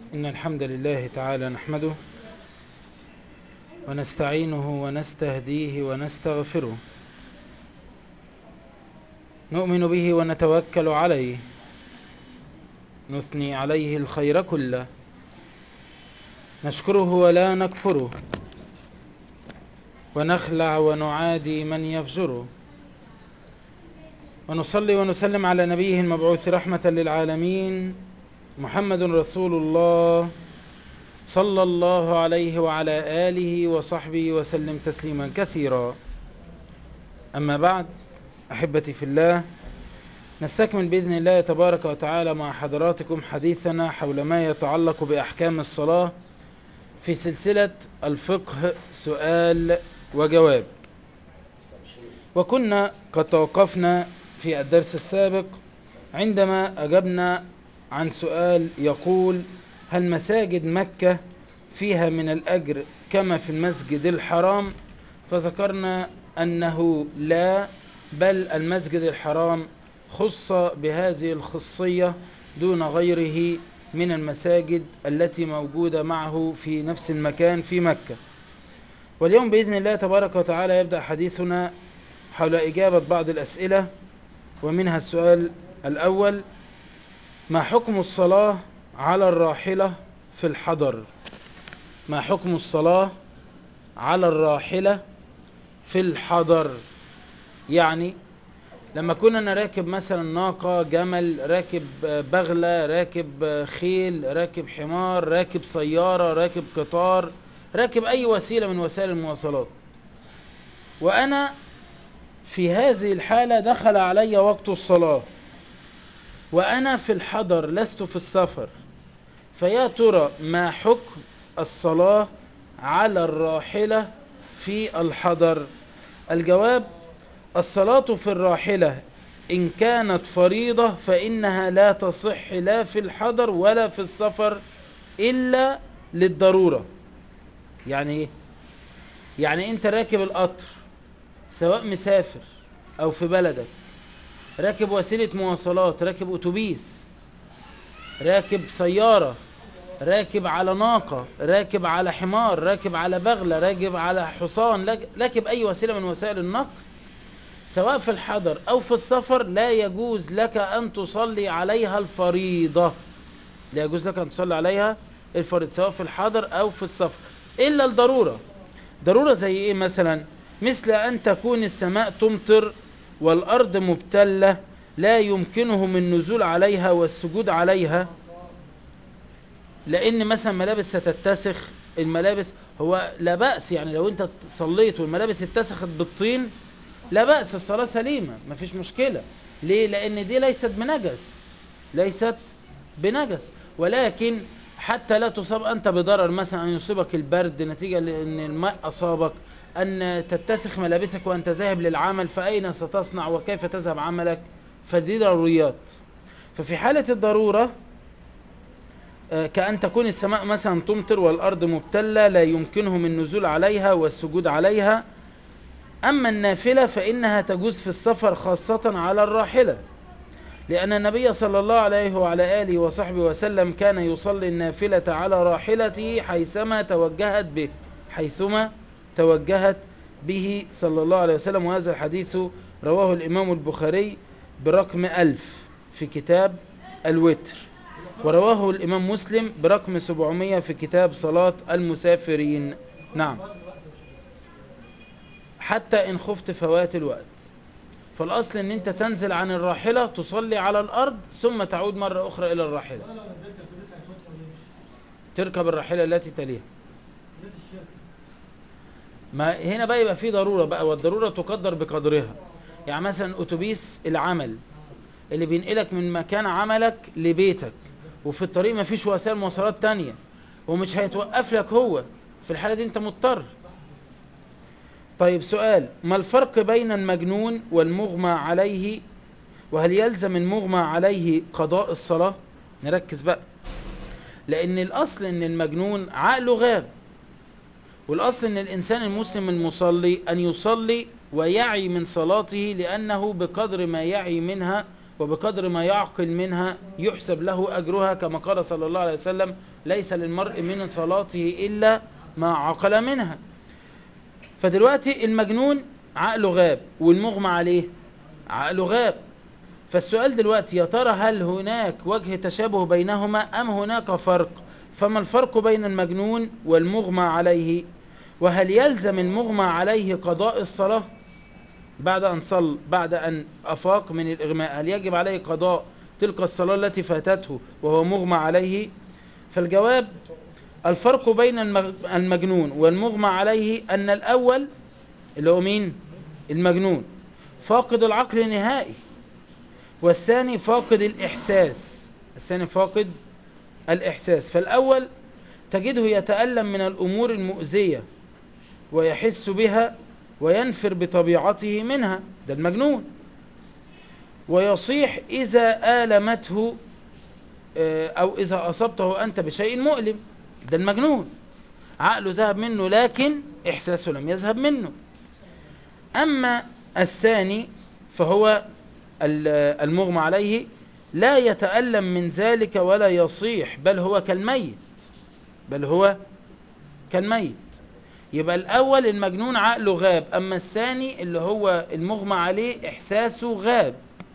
إن الحمد لله تعالى نحمده ونستعينه ونستهديه ونستغفره نؤمن به ونتوكل عليه نثني عليه الخير كله نشكره ولا نكفره ونخلع ونعادي من يفجره ونصلي ونسلم على نبيه المبعوث رحمة للعالمين محمد رسول الله صلى الله عليه وعلى آله وصحبه وسلم تسليما كثيرا أما بعد أحبتي في الله نستكمل بإذن الله تبارك وتعالى مع حضراتكم حديثنا حول ما يتعلق بأحكام الصلاة في سلسلة الفقه سؤال وجواب وكنا قد توقفنا في الدرس السابق عندما أجبنا عن سؤال يقول هل مساجد مكة فيها من الأجر كما في المسجد الحرام فذكرنا أنه لا بل المسجد الحرام خص بهذه الخصية دون غيره من المساجد التي موجودة معه في نفس المكان في مكة واليوم بإذن الله تبارك وتعالى يبدأ حديثنا حول إجابة بعض الأسئلة ومنها السؤال الأول ما حكم الصلاة على الراحلة في الحضر ما حكم الصلاة على الراحلة في الحضر يعني لما كنا انا راكب مثلا ناقة جمل راكب بغلة راكب خيل راكب حمار راكب سيارة راكب قطار راكب اي وسيلة من وسائل المواصلات وانا في هذه الحالة دخل علي وقت الصلاة وانا في الحضر لست في السفر فيا ترى ما حكم الصلاة على الراحلة في الحضر الجواب الصلاة في الراحلة إن كانت فريضة فإنها لا تصح لا في الحضر ولا في السفر إلا للضرورة يعني إيه؟ يعني أنت راكب القطر سواء مسافر أو في بلدك راكب وسيلة مواصلات راكب أتوبيس راكب سيارة راكب على ناقة راكب على حمار راكب على بغلة راكب على حصان راكب أي وسيلة من وسائل النقل سواء في الحضر أو في السفر لا يجوز لك أن تصلي عليها الفريضة لا يجوز لك أن تصلي عليها الفريضة سواء في الحضر أو في السفر إلا الضرورة ضرورة زي إيه مثلا مثل أن تكون السماء تمطر والأرض مبتلة لا يمكنهم النزول عليها والسجود عليها لأن مثلا ملابس ستتسخ الملابس هو لا بأس يعني لو أنت صليت والملابس اتسخت بالطين لا بأس الصلاة سليمة مفيش مشكلة ليه لأن دي ليست بنجس ليست بنجس ولكن حتى لا تصاب أنت بضرر مثلا أن يصيبك البرد نتيجة لأن الماء أصابك أن تتسخ ملابسك وأنت ذاهب للعمل فأين ستصنع وكيف تذهب عملك فدي ضروريات ففي حالة الضرورة كأن تكون السماء مثلا تمطر والأرض مبتلة لا يمكنهم النزول عليها والسجود عليها أما النافلة فإنها تجوز في السفر خاصة على الراحلة لأن النبي صلى الله عليه وعلى آله وصحبه وسلم كان يصلي النافلة على راحلته حيثما توجهت به حيثما توجهت به صلى الله عليه وسلم وهذا الحديث رواه الإمام البخاري برقم ألف في كتاب الوتر ورواه الإمام مسلم برقم 700 في كتاب صلاة المسافرين نعم حتى إن خفت فوات الوقت فالأصل أن أنت تنزل عن الراحلة تصلي على الأرض ثم تعود مرة أخرى إلى الراحلة تركب الراحلة التي تليها ما هنا بقى يبقى في ضرورة بقى والضرورة تقدر بقدرها يعني مثلا أتوبيس العمل اللي بينقلك من مكان عملك لبيتك وفي الطريق ما فيش وسائل مواصلات تانية ومش هيتوقف لك هو في الحالة دي انت مضطر طيب سؤال ما الفرق بين المجنون والمغمى عليه وهل يلزم المغمى عليه قضاء الصلاة نركز بقى لان الاصل ان المجنون عقله غاب والاصل ان الانسان المسلم المصلي ان يصلي ويعي من صلاته لانه بقدر ما يعي منها وبقدر ما يعقل منها يحسب له اجرها كما قال صلى الله عليه وسلم ليس للمرء من صلاته إلا ما عقل منها فدلوقتي المجنون عقله غاب والمغمى عليه عقله غاب فالسؤال دلوقتي يا ترى هل هناك وجه تشابه بينهما أم هناك فرق فما الفرق بين المجنون والمغمى عليه وهل يلزم المغمى عليه قضاء الصلاة بعد أن صل بعد أن أفاق من الإغماء هل يجب عليه قضاء تلك الصلاة التي فاتته وهو مغمى عليه فالجواب الفرق بين المجنون والمغمى عليه أن الأول اللي هو مين المجنون فاقد العقل نهائي والثاني فاقد الإحساس الثاني فاقد الإحساس فالأول تجده يتألم من الأمور المؤذية ويحس بها وينفر بطبيعته منها ده المجنون ويصيح إذا آلمته أو إذا أصبته أنت بشيء مؤلم ده المجنون عقله ذهب منه لكن إحساسه لم يذهب منه أما الثاني فهو المغمى عليه لا يتألم من ذلك ولا يصيح بل هو كالميت بل هو كالميت يبقى الأول المجنون عقله غاب أما الثاني اللي هو المغمى عليه إحساسه غاب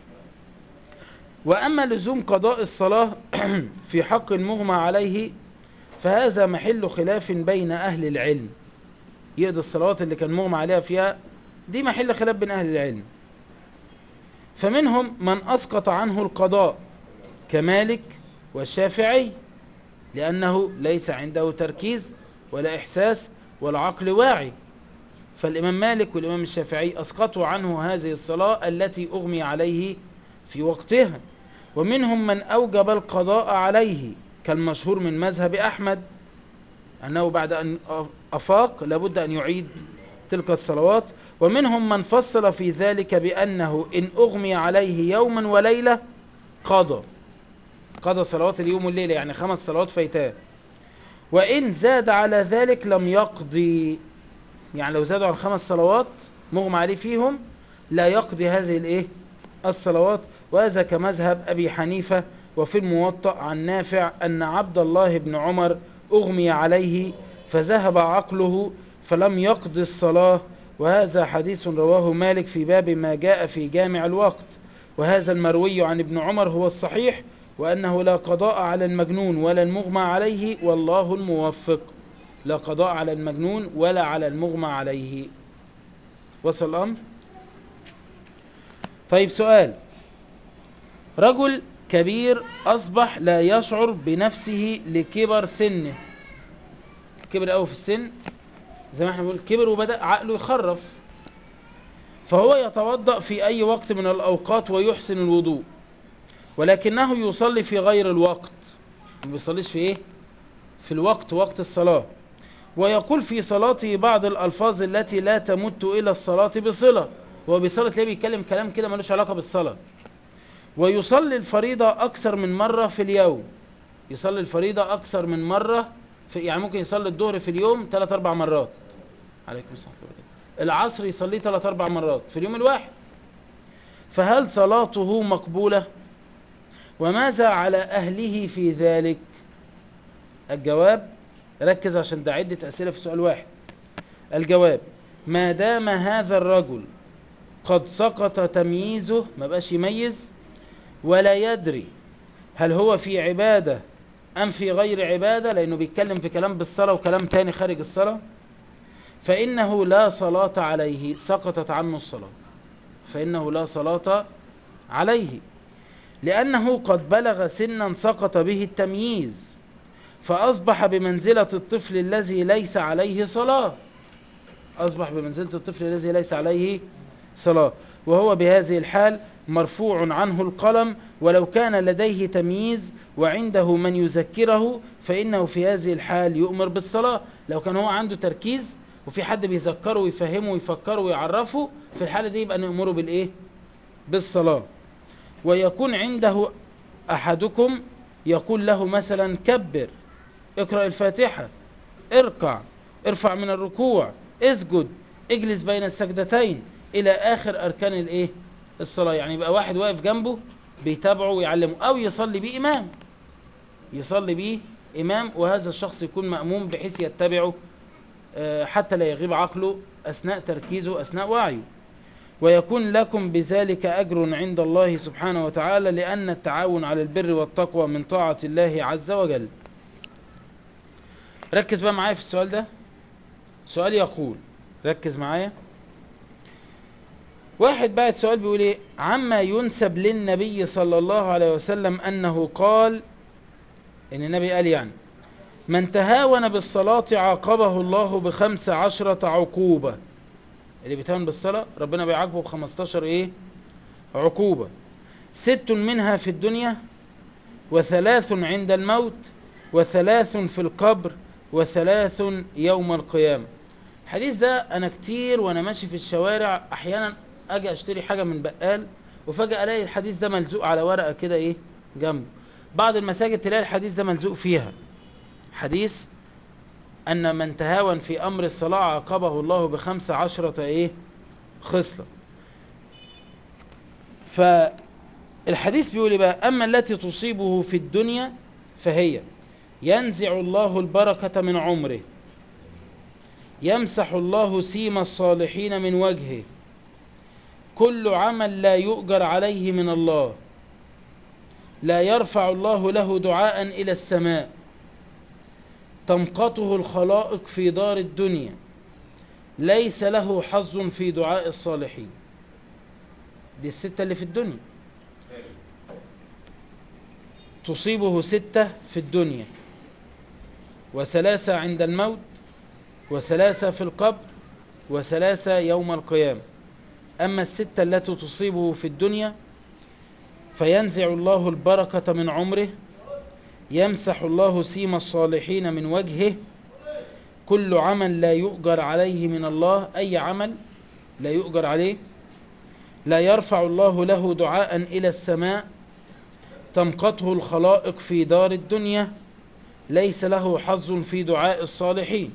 وأما لزوم قضاء الصلاة في حق المغمى عليه فهذا محل خلاف بين أهل العلم يقضي الصلوات اللي كان مغمى عليها فيها دي محل خلاف بين أهل العلم فمنهم من أسقط عنه القضاء كمالك والشافعي لأنه ليس عنده تركيز ولا إحساس ولا عقل واعي فالإمام مالك والإمام الشافعي أسقطوا عنه هذه الصلاة التي أغمي عليه في وقتها ومنهم من أوجب القضاء عليه كالمشهور من مذهب أحمد أنه بعد أن أفاق لابد أن يعيد تلك الصلوات ومنهم من فصل في ذلك بأنه إن أغمي عليه يوما وليلة قضى قضى صلوات اليوم والليلة يعني خمس صلوات فايتاه وإن زاد على ذلك لم يقضي يعني لو زادوا عن خمس صلوات مغمى عليه فيهم لا يقضي هذه الايه الصلوات وهذا كمذهب أبي حنيفة وفي الموطأ عن نافع أن عبد الله بن عمر أغمي عليه فذهب عقله فلم يقضي الصلاة وهذا حديث رواه مالك في باب ما جاء في جامع الوقت وهذا المروي عن ابن عمر هو الصحيح وأنه لا قضاء على المجنون ولا المغمى عليه والله الموفق لا قضاء على المجنون ولا على المغمى عليه وصل الأمر طيب سؤال رجل كبير أصبح لا يشعر بنفسه لكبر سنه كبر قوي في السن زي ما احنا بنقول كبر وبدأ عقله يخرف فهو يتوضأ في أي وقت من الأوقات ويحسن الوضوء ولكنه يصلي في غير الوقت ما بيصليش في ايه في الوقت وقت الصلاة ويقول في صلاته بعض الألفاظ التي لا تمت إلى الصلاة بصلة هو بيصلي تلاقيه بيتكلم كلام كده ملوش علاقة بالصلاة ويصلي الفريضة أكثر من مرة في اليوم يصلي الفريضة أكثر من مرة في يعني ممكن يصلي الظهر في اليوم ثلاث أربع مرات عليكم السلام العصر يصليه ثلاث أربع مرات في اليوم الواحد فهل صلاته مقبولة وماذا على أهله في ذلك الجواب ركز عشان ده عدة أسئلة في سؤال واحد الجواب ما دام هذا الرجل قد سقط تمييزه ما بقاش يميز ولا يدري هل هو في عبادة أم في غير عبادة لأنه بيتكلم في كلام بالصلاة وكلام تاني خارج الصلاة فإنه لا صلاة عليه سقطت عنه الصلاة فإنه لا صلاة عليه لأنه قد بلغ سنا سقط به التمييز فأصبح بمنزلة الطفل الذي ليس عليه صلاة أصبح بمنزلة الطفل الذي ليس عليه صلاة وهو بهذه الحال مرفوع عنه القلم ولو كان لديه تمييز وعنده من يذكره فإنه في هذه الحال يؤمر بالصلاة لو كان هو عنده تركيز وفي حد بيذكره ويفهمه ويفكره ويعرفه في الحالة دي يبقى نأمره بالإيه بالصلاة ويكون عنده أحدكم يقول له مثلا كبر اقرأ الفاتحة اركع ارفع من الركوع اسجد اجلس بين السجدتين الى اخر اركان الايه الصلاة يعني يبقى واحد واقف جنبه بيتابعه ويعلمه او يصلي بيه امام يصلي بيه إمام وهذا الشخص يكون مأموم بحيث يتبعه آه، حتى لا يغيب عقله أثناء تركيزه أثناء وعيه ويكون لكم بذلك أجر عند الله سبحانه وتعالى لأن التعاون على البر والتقوى من طاعة الله عز وجل ركز بقى معايا في السؤال ده سؤال يقول ركز معايا واحد بعد سؤال بيقول ايه عما ينسب للنبي صلى الله عليه وسلم انه قال ان النبي قال يعني من تهاون بالصلاة عاقبه الله بخمس عشرة عقوبة اللي بيتهاون بالصلاة ربنا بيعاقبه بخمستاشر ايه عقوبة ست منها في الدنيا وثلاث عند الموت وثلاث في القبر وثلاث يوم القيامة الحديث ده انا كتير وانا ماشي في الشوارع احيانا اجي اشتري حاجة من بقال وفجأة الاقي الحديث ده ملزوق على ورقة كده ايه جنبه بعض المساجد تلاقي الحديث ده ملزوق فيها حديث ان من تهاون في امر الصلاة عاقبه الله بخمس عشرة ايه خصلة فالحديث بيقول إيه بقى اما التي تصيبه في الدنيا فهي ينزع الله البركة من عمره يمسح الله سيم الصالحين من وجهه كل عمل لا يؤجر عليه من الله لا يرفع الله له دعاء إلى السماء تمقته الخلائق في دار الدنيا ليس له حظ في دعاء الصالحين دي الستة اللي في الدنيا تصيبه ستة في الدنيا وثلاثة عند الموت وثلاثة في القبر وثلاثة يوم القيامة أما الستة التي تصيبه في الدنيا فينزع الله البركة من عمره يمسح الله سيم الصالحين من وجهه كل عمل لا يؤجر عليه من الله أي عمل لا يؤجر عليه لا يرفع الله له دعاء إلى السماء تمقته الخلائق في دار الدنيا ليس له حظ في دعاء الصالحين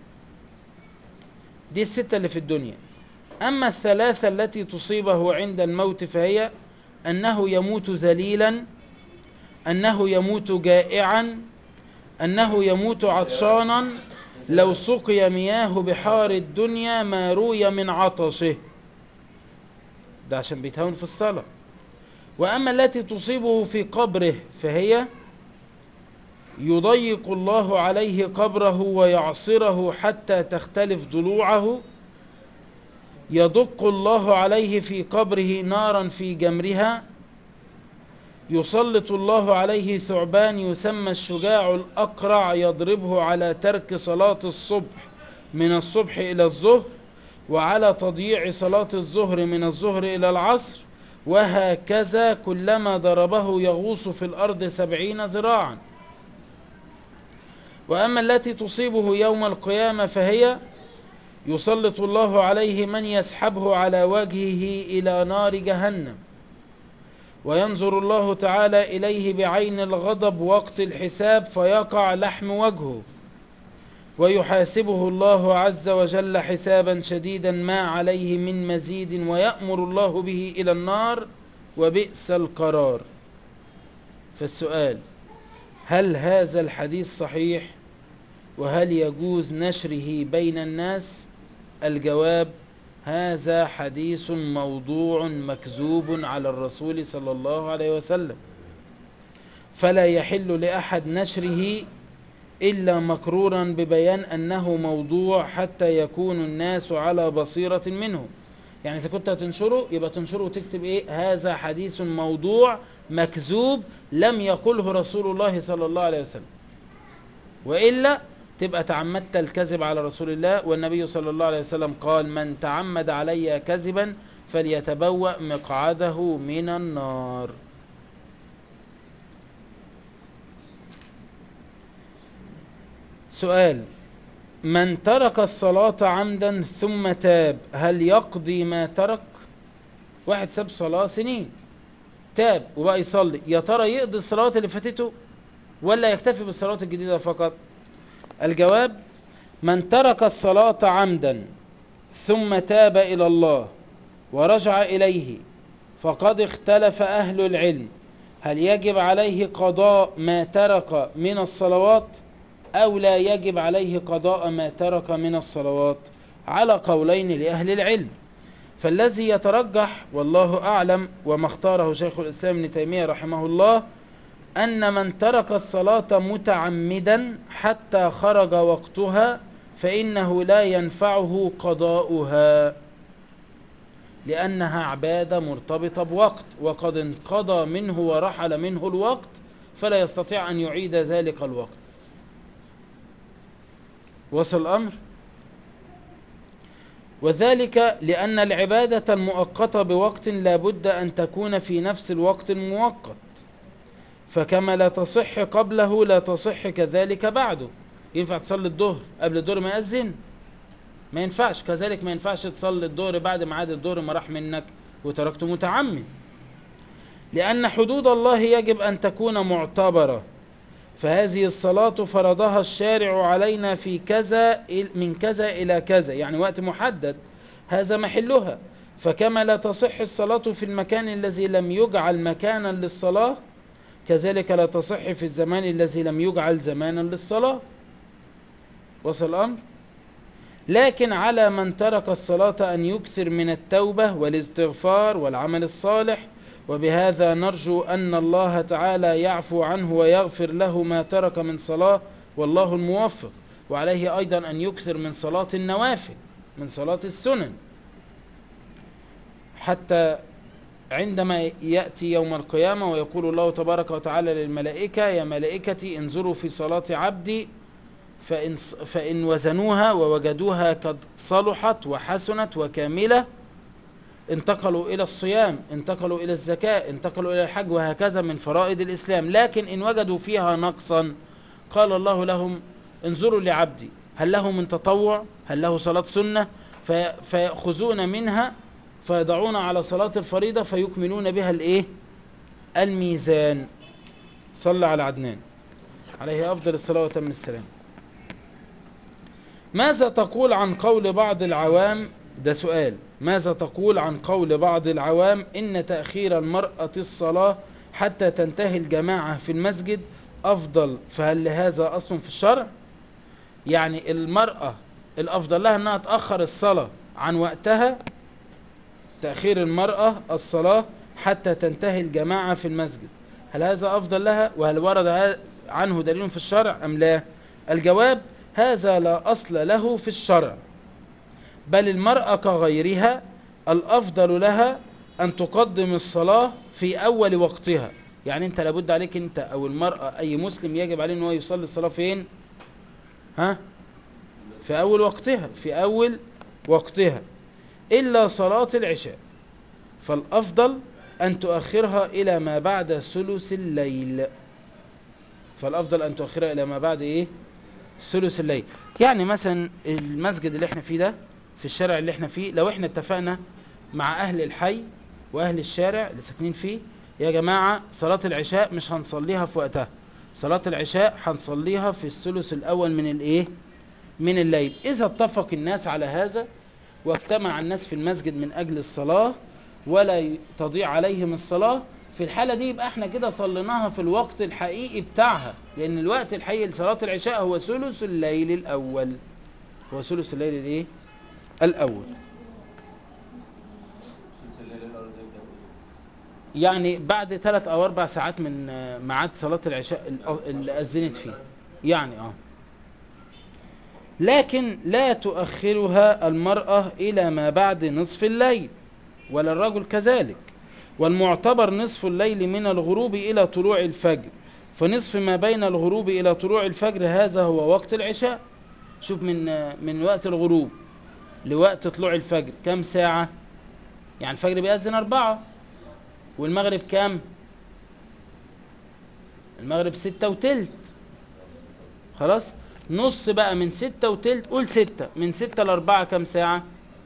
دي الستة اللي في الدنيا أما الثلاثة التي تصيبه عند الموت فهي أنه يموت ذليلا أنه يموت جائعا أنه يموت عطشانا لو سقي مياه بحار الدنيا ما روي من عطشه ده عشان بيتهون في الصلاة وأما التي تصيبه في قبره فهي يضيق الله عليه قبره ويعصره حتى تختلف ضلوعه يدق الله عليه في قبره نارا في جمرها يسلط الله عليه ثعبان يسمى الشجاع الأقرع يضربه على ترك صلاة الصبح من الصبح إلى الظهر وعلى تضييع صلاة الظهر من الظهر إلى العصر وهكذا كلما ضربه يغوص في الأرض سبعين ذراعا وأما التي تصيبه يوم القيامة فهي يسلط الله عليه من يسحبه على وجهه إلى نار جهنم وينظر الله تعالى إليه بعين الغضب وقت الحساب فيقع لحم وجهه ويحاسبه الله عز وجل حسابا شديدا ما عليه من مزيد ويأمر الله به إلى النار وبئس القرار فالسؤال هل هذا الحديث صحيح وهل يجوز نشره بين الناس الجواب هذا حديث موضوع مكذوب على الرسول صلى الله عليه وسلم فلا يحل لأحد نشره إلا مكرورا ببيان أنه موضوع حتى يكون الناس على بصيرة منه يعني إذا كنت هتنشره يبقى تنشره وتكتب إيه هذا حديث موضوع مكذوب لم يقله رسول الله صلى الله عليه وسلم وإلا تبقى تعمدت الكذب على رسول الله والنبي صلى الله عليه وسلم قال من تعمد علي كذبا فليتبوأ مقعده من النار سؤال من ترك الصلاة عمدا ثم تاب هل يقضي ما ترك واحد ساب صلاة سنين تاب وبقى يصلي يا ترى يقضي الصلاة اللي فاتته ولا يكتفي بالصلاة الجديدة فقط الجواب من ترك الصلاة عمدا ثم تاب إلى الله ورجع إليه فقد اختلف أهل العلم هل يجب عليه قضاء ما ترك من الصلوات أو لا يجب عليه قضاء ما ترك من الصلوات على قولين لأهل العلم فالذي يترجح والله أعلم وما اختاره شيخ الإسلام ابن تيمية رحمه الله أن من ترك الصلاة متعمدا حتى خرج وقتها فإنه لا ينفعه قضاؤها لأنها عبادة مرتبطة بوقت وقد انقضى منه ورحل منه الوقت فلا يستطيع أن يعيد ذلك الوقت وصل الأمر وذلك لأن العبادة المؤقتة بوقت لا بد أن تكون في نفس الوقت المؤقت فكما لا تصح قبله لا تصح كذلك بعده ينفع تصلي الظهر قبل الظهر ما يأذن ما ينفعش كذلك ما ينفعش تصلي الظهر بعد ميعاد الظهر ما راح منك وتركته متعمد لأن حدود الله يجب أن تكون معتبرة فهذه الصلاة فرضها الشارع علينا في كذا من كذا إلى كذا يعني وقت محدد هذا محلها فكما لا تصح الصلاة في المكان الذي لم يجعل مكانا للصلاة كذلك لا تصح في الزمان الذي لم يجعل زمانا للصلاة وصل الأمر لكن على من ترك الصلاة أن يكثر من التوبة والاستغفار والعمل الصالح وبهذا نرجو أن الله تعالى يعفو عنه ويغفر له ما ترك من صلاة والله الموفق وعليه أيضا أن يكثر من صلاة النوافل من صلاة السنن حتى عندما يأتي يوم القيامة ويقول الله تبارك وتعالى للملائكة يا ملائكتي انظروا في صلاة عبدي فإن, فإن وزنوها ووجدوها قد صلحت وحسنت وكاملة انتقلوا إلى الصيام انتقلوا إلى الزكاة انتقلوا إلى الحج وهكذا من فرائض الإسلام لكن إن وجدوا فيها نقصا قال الله لهم انظروا لعبدي هل له من تطوع هل له صلاة سنة في فيأخذون منها فيضعون على صلاة الفريضة فيكملون بها الايه الميزان صلى على عدنان عليه أفضل الصلاة وتم السلام ماذا تقول عن قول بعض العوام ده سؤال ماذا تقول عن قول بعض العوام إن تأخير المرأة الصلاة حتى تنتهي الجماعة في المسجد أفضل فهل لهذا أصل في الشرع يعني المرأة الأفضل لها أنها تأخر الصلاة عن وقتها تأخير المرأة الصلاة حتى تنتهي الجماعة في المسجد هل هذا أفضل لها وهل ورد عنه دليل في الشرع أم لا الجواب هذا لا أصل له في الشرع بل المرأة كغيرها الأفضل لها أن تقدم الصلاة في أول وقتها يعني أنت لابد عليك أنت أو المرأة أي مسلم يجب عليه أنه يصلي الصلاة فين ها في أول وقتها في أول وقتها إلا صلاة العشاء فالأفضل أن تؤخرها إلى ما بعد ثلث الليل فالأفضل أن تؤخرها إلى ما بعد إيه ثلث الليل يعني مثلا المسجد اللي احنا فيه ده في الشارع اللي احنا فيه لو احنا اتفقنا مع أهل الحي وأهل الشارع اللي ساكنين فيه يا جماعة صلاة العشاء مش هنصليها في وقتها صلاة العشاء هنصليها في الثلث الأول من الإيه من الليل إذا اتفق الناس على هذا واجتمع الناس في المسجد من أجل الصلاة ولا تضيع عليهم الصلاة في الحالة دي يبقى احنا كده صليناها في الوقت الحقيقي بتاعها لأن الوقت الحقيقي لصلاة العشاء هو ثلث الليل الأول هو ثلث الليل الايه الأول يعني بعد ثلاث أو أربع ساعات من ميعاد صلاة العشاء اللي أذنت فيه يعني اه لكن لا تؤخرها المرأة إلى ما بعد نصف الليل ولا الرجل كذلك والمعتبر نصف الليل من الغروب إلى طلوع الفجر فنصف ما بين الغروب إلى طلوع الفجر هذا هو وقت العشاء شوف من من وقت الغروب لوقت طلوع الفجر كم ساعة يعني الفجر بيأذن أربعة والمغرب كام المغرب ستة وتلت خلاص نص بقى من ستة وتلت قول ستة من ستة لأربعة كم ساعة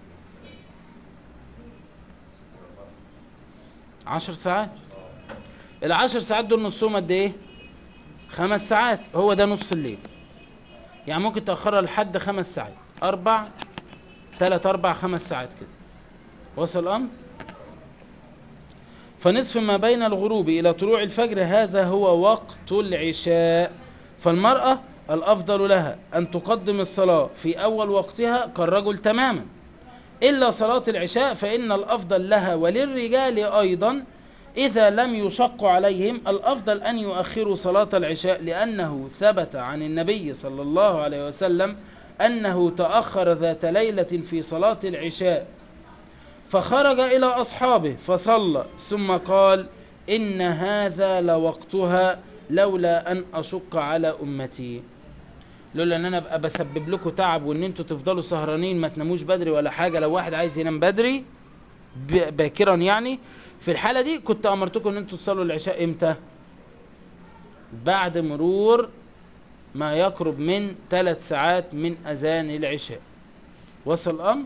عشر ساعات العشر ساعات دول نصهم قد ايه خمس ساعات هو ده نص الليل يعني ممكن تأخرها لحد خمس ساعات أربع تلات أربع خمس ساعات كده وصل الأمر فنصف ما بين الغروب إلى طلوع الفجر هذا هو وقت العشاء فالمرأة الأفضل لها أن تقدم الصلاة في أول وقتها كالرجل تماما إلا صلاة العشاء فإن الأفضل لها وللرجال أيضا إذا لم يشق عليهم الأفضل أن يؤخروا صلاة العشاء لأنه ثبت عن النبي صلى الله عليه وسلم أنه تأخر ذات ليلة في صلاة العشاء فخرج إلى أصحابه فصلى ثم قال إن هذا لوقتها لولا أن أشق على أمتي لولا ان انا ابقى بسبب لكم تعب وان انتوا تفضلوا سهرانين ما تناموش بدري ولا حاجه لو واحد عايز ينام بدري ب- باكرا يعني في الحاله دي كنت امرتكم ان انتوا تصلوا العشاء امتى بعد مرور ما يقرب من ثلاث ساعات من اذان العشاء وصل الامر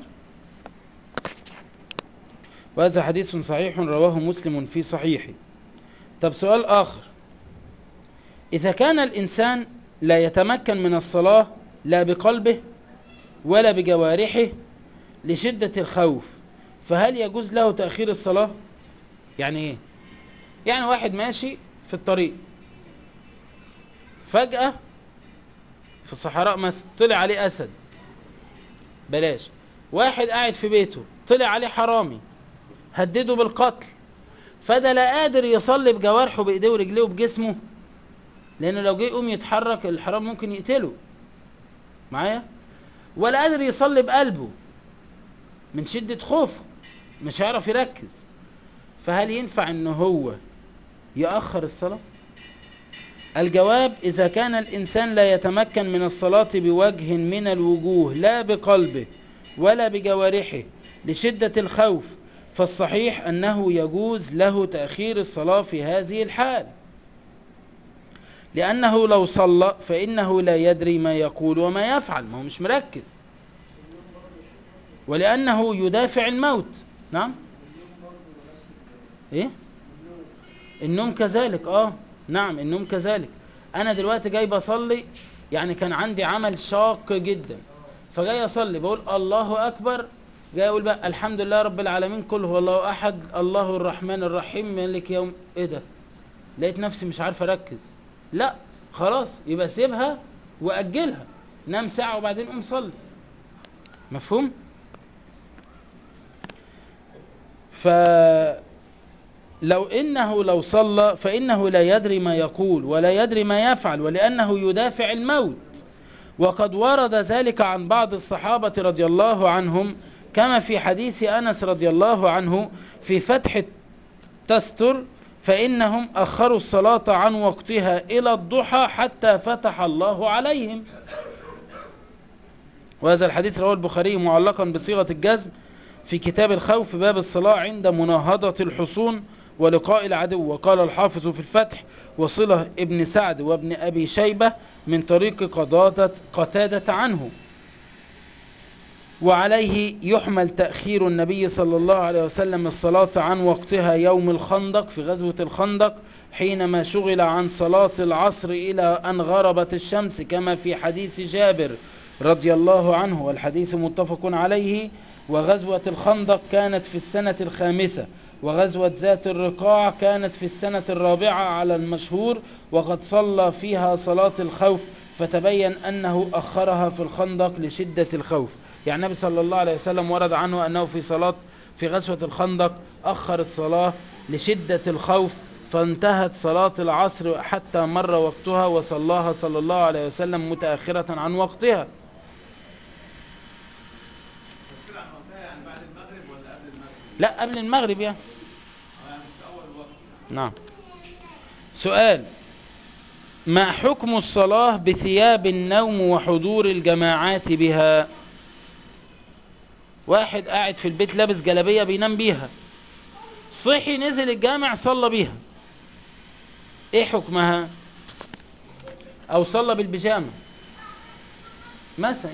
وهذا حديث صحيح رواه مسلم في صحيحه طب سؤال اخر اذا كان الانسان لا يتمكن من الصلاة لا بقلبه ولا بجوارحه لشدة الخوف فهل يجوز له تأخير الصلاة يعني ايه يعني واحد ماشي في الطريق فجأة في الصحراء مثلا طلع عليه أسد بلاش واحد قاعد في بيته طلع عليه حرامي هدده بالقتل فده لا قادر يصلي بجوارحه بإيديه ورجليه وبجسمه لانه لو جه يقوم يتحرك الحرام ممكن يقتله معايا ولا قادر يصلي بقلبه من شدة خوفه مش هيعرف يركز فهل ينفع ان هو يأخر الصلاة الجواب اذا كان الانسان لا يتمكن من الصلاة بوجه من الوجوه لا بقلبه ولا بجوارحه لشدة الخوف فالصحيح انه يجوز له تأخير الصلاة في هذه الحال لأنه لو صلى فإنه لا يدري ما يقول وما يفعل ما هو مش مركز ولأنه يدافع الموت نعم ايه النوم كذلك اه نعم النوم كذلك انا دلوقتي جاي بصلي يعني كان عندي عمل شاق جدا فجاي اصلي بقول الله اكبر جاي اقول بقى الحمد لله رب العالمين كل هو الله احد الله الرحمن الرحيم مالك يوم ايه ده لقيت نفسي مش عارف اركز لا خلاص يبقى سيبها واجلها نام ساعه وبعدين قوم صلي مفهوم ف لو انه لو صلى فانه لا يدري ما يقول ولا يدري ما يفعل ولانه يدافع الموت وقد ورد ذلك عن بعض الصحابه رضي الله عنهم كما في حديث انس رضي الله عنه في فتح تستر فإنهم أخروا الصلاة عن وقتها إلى الضحى حتى فتح الله عليهم وهذا الحديث رواه البخاري معلقا بصيغة الجزم في كتاب الخوف باب الصلاة عند مناهضة الحصون ولقاء العدو وقال الحافظ في الفتح وصله ابن سعد وابن أبي شيبة من طريق قضادة قتادة عنه وعليه يحمل تأخير النبي صلى الله عليه وسلم الصلاة عن وقتها يوم الخندق في غزوة الخندق حينما شغل عن صلاة العصر إلى أن غربت الشمس كما في حديث جابر رضي الله عنه والحديث متفق عليه وغزوة الخندق كانت في السنة الخامسة وغزوة ذات الرقاع كانت في السنة الرابعة على المشهور وقد صلى فيها صلاة الخوف فتبين أنه أخرها في الخندق لشدة الخوف يعني النبي صلى الله عليه وسلم ورد عنه أنه في صلاة في غزوة الخندق أخر الصلاة لشدة الخوف فانتهت صلاة العصر حتى مر وقتها وصلاها صلى الله عليه وسلم متأخرة عن وقتها تفسير عن وقتها يعني بعد المغرب ولا قبل المغرب؟ لا قبل المغرب يعني أو يعني مش في أول الوقت نعم سؤال ما حكم الصلاة بثياب النوم وحضور الجماعات بها واحد قاعد في البيت لابس جلابية بينام بيها صحي نزل الجامع صلى بيها ايه حكمها او صلى بالبيجامة مثلا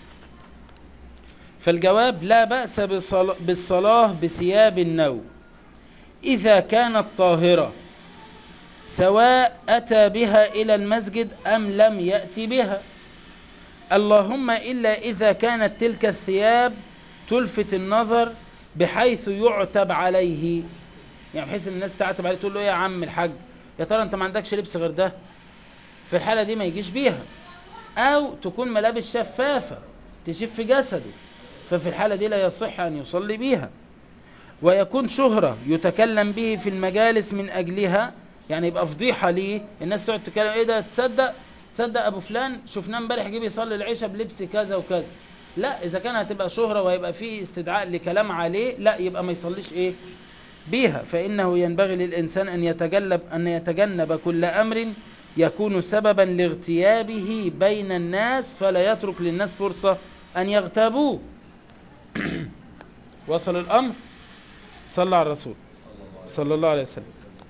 فالجواب لا بأس بصلا- بالصلاة بثياب النوم إذا كانت طاهرة سواء أتى بها إلى المسجد أم لم يأتي بها اللهم إلا إذا كانت تلك الثياب تلفت النظر بحيث يعتب عليه يعني بحيث ان الناس تعتب عليه تقول له إيه يا عم الحاج يا ترى انت ما عندكش لبس غير ده في الحالة دي ما يجيش بيها او تكون ملابس شفافة تشف جسده ففي الحالة دي لا يصح ان يصلي بيها ويكون شهرة يتكلم به في المجالس من اجلها يعني يبقى فضيحة ليه الناس تقعد تتكلم ايه ده تصدق تصدق ابو فلان شفناه امبارح جه بيصلي العشاء بلبس كذا وكذا لا اذا كان هتبقى شهرة وهيبقى فيه استدعاء لكلام عليه لا يبقى ما يصليش ايه بها فإنه ينبغي للإنسان أن يتجنب أن يتجنب كل أمر يكون سببا لاغتيابه بين الناس فلا يترك للناس فرصة أن يغتابوه وصل الأمر صلى على الرسول صلى الله عليه وسلم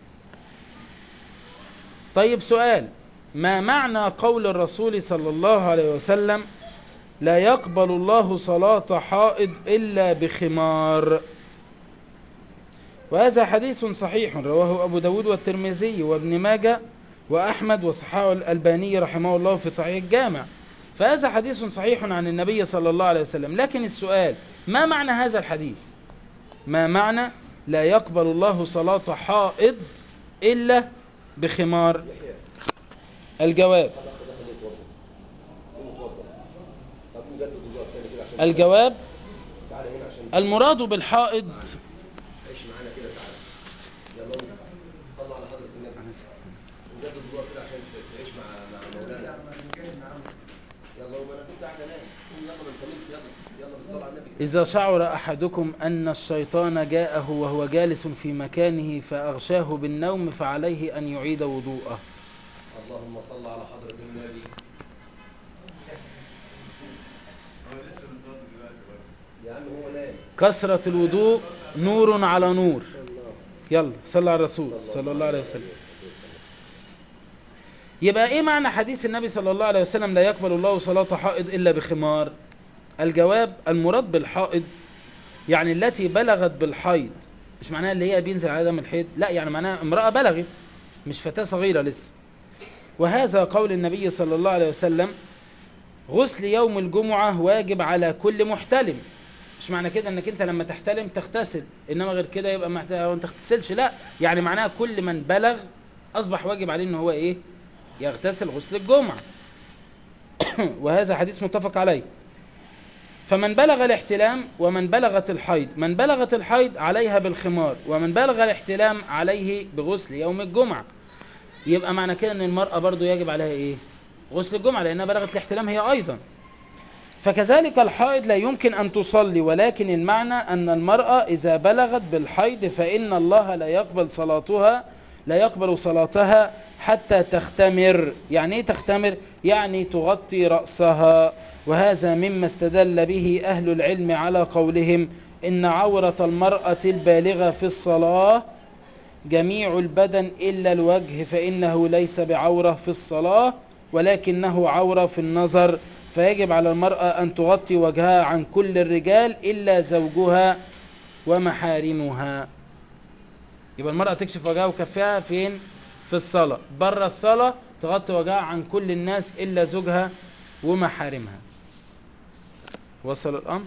طيب سؤال ما معنى قول الرسول صلى الله عليه وسلم لا يقبل الله صلاة حائض إلا بخمار وهذا حديث صحيح رواه أبو داود والترمذي وابن ماجه وأحمد وصححه الألباني رحمه الله في صحيح الجامع فهذا حديث صحيح عن النبي صلى الله عليه وسلم لكن السؤال ما معنى هذا الحديث ما معنى لا يقبل الله صلاة حائض إلا بخمار الجواب الجواب المراد بالحائض عيش معانا كده تعالى يلا بس صلوا على حضرة النبي نجدد الدور كده عشان تعيش مع مع مولانا يلا وما انا كنت قاعد انام قوم يلا ما انت نمت يلا يلا بالصلاة على النبي إذا شعر أحدكم أن الشيطان جاءه وهو جالس في مكانه فأغشاه بالنوم فعليه أن يعيد وضوءه اللهم صل على حضرة النبي هو لسه متوضي دلوقتي برضه يا عم هو نايم كثرة الوضوء نور على نور يلا صلى على الرسول صلى الله عليه وسلم يبقى ايه معنى حديث النبي صلى الله عليه وسلم لا يقبل الله صلاة حائض الا بخمار الجواب المراد بالحائض يعني التي بلغت بالحيض مش معناها اللي هي بينزل على دم الحيض لا يعني معناها امرأة بلغت مش فتاة صغيرة لسه وهذا قول النبي صلى الله عليه وسلم غسل يوم الجمعة واجب على كل محتلم مش معنى كده انك انت لما تحتلم تغتسل انما غير كده يبقى ما ما تغتسلش لا يعني معناها كل من بلغ اصبح واجب عليه ان هو ايه يغتسل غسل الجمعة وهذا حديث متفق عليه فمن بلغ الاحتلام ومن بلغت الحيض من بلغت الحيض عليها بالخمار ومن بلغ الاحتلام عليه بغسل يوم الجمعة يبقى معنى كده ان المرأة برضو يجب عليها ايه غسل الجمعة لانها بلغت الاحتلام هي ايضا فكذلك الحائض لا يمكن أن تصلي ولكن المعنى أن المرأة إذا بلغت بالحيض فإن الله لا يقبل صلاتها لا يقبل صلاتها حتى تختمر يعني ايه تختمر يعني تغطي رأسها وهذا مما استدل به أهل العلم على قولهم إن عورة المرأة البالغة في الصلاة جميع البدن إلا الوجه فإنه ليس بعورة في الصلاة ولكنه عورة في النظر فيجب على المرأة أن تغطي وجهها عن كل الرجال إلا زوجها ومحارمها يبقى المرأة تكشف وجهها وكفها فين في الصلاة بره الصلاة تغطي وجهها عن كل الناس إلا زوجها ومحارمها وصل الأمر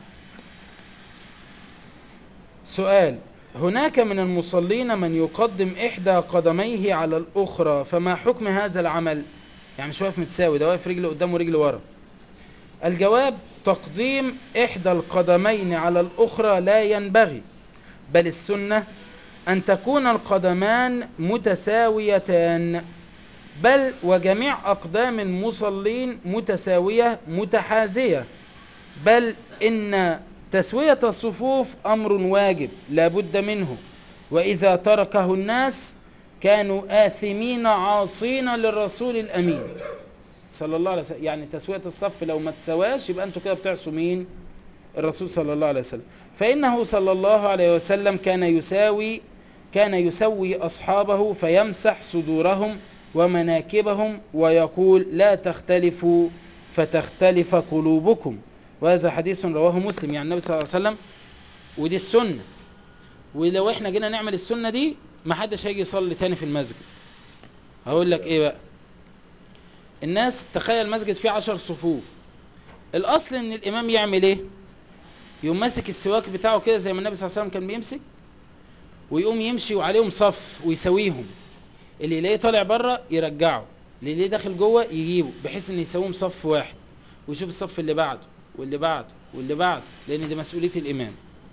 سؤال هناك من المصلين من يقدم إحدى قدميه على الأخرى فما حكم هذا العمل يعني مش واقف متساوي ده واقف رجل قدام ورجل ورا الجواب تقديم إحدى القدمين على الأخرى لا ينبغي بل السنة أن تكون القدمان متساويتان بل وجميع أقدام المصلين متساوية متحازية بل إن تسوية الصفوف أمر واجب لا بد منه وإذا تركه الناس كانوا آثمين عاصين للرسول الأمين صلى الله عليه وسلم يعني تسوية الصف لو ما تسواش يبقى أنتوا كده بتعصوا مين الرسول صلى الله عليه وسلم فإنه صلى الله عليه وسلم كان يساوي كان يسوي أصحابه فيمسح صدورهم ومناكبهم ويقول لا تختلفوا فتختلف قلوبكم وهذا حديث رواه مسلم يعني النبي صلى الله عليه وسلم ودي السنة ولو احنا جينا نعمل السنة دي ما حدش هيجي يصلي تاني في المسجد هقول لك ايه بقى الناس تخيل المسجد فيه عشر صفوف الاصل ان الامام يعمل ايه يقوم ماسك السواك بتاعه كده زي ما النبي صلى الله عليه وسلم كان بيمسك ويقوم يمشي وعليهم صف ويسويهم اللي يلاقيه طالع بره يرجعه اللي يلاقيه داخل جوه يجيبه بحيث ان يسويهم صف واحد ويشوف الصف اللي بعده واللي بعده واللي بعده لان دي مسؤوليه الامام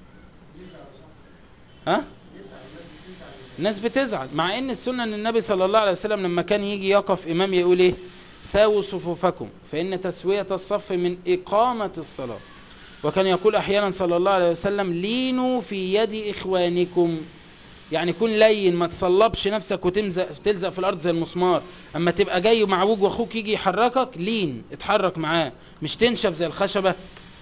ها الناس بتزعل مع ان السنه ان النبي صلى الله عليه وسلم لما كان يجي يقف امام يقول ايه ساووا صفوفكم فان تسويه الصف من اقامه الصلاه وكان يقول احيانا صلى الله عليه وسلم لينوا في يد اخوانكم يعني كن لين ما تصلبش نفسك وتمزق تلزق في الارض زي المسمار اما تبقى جاي معوج واخوك يجي يحركك لين اتحرك معاه مش تنشف زي الخشبه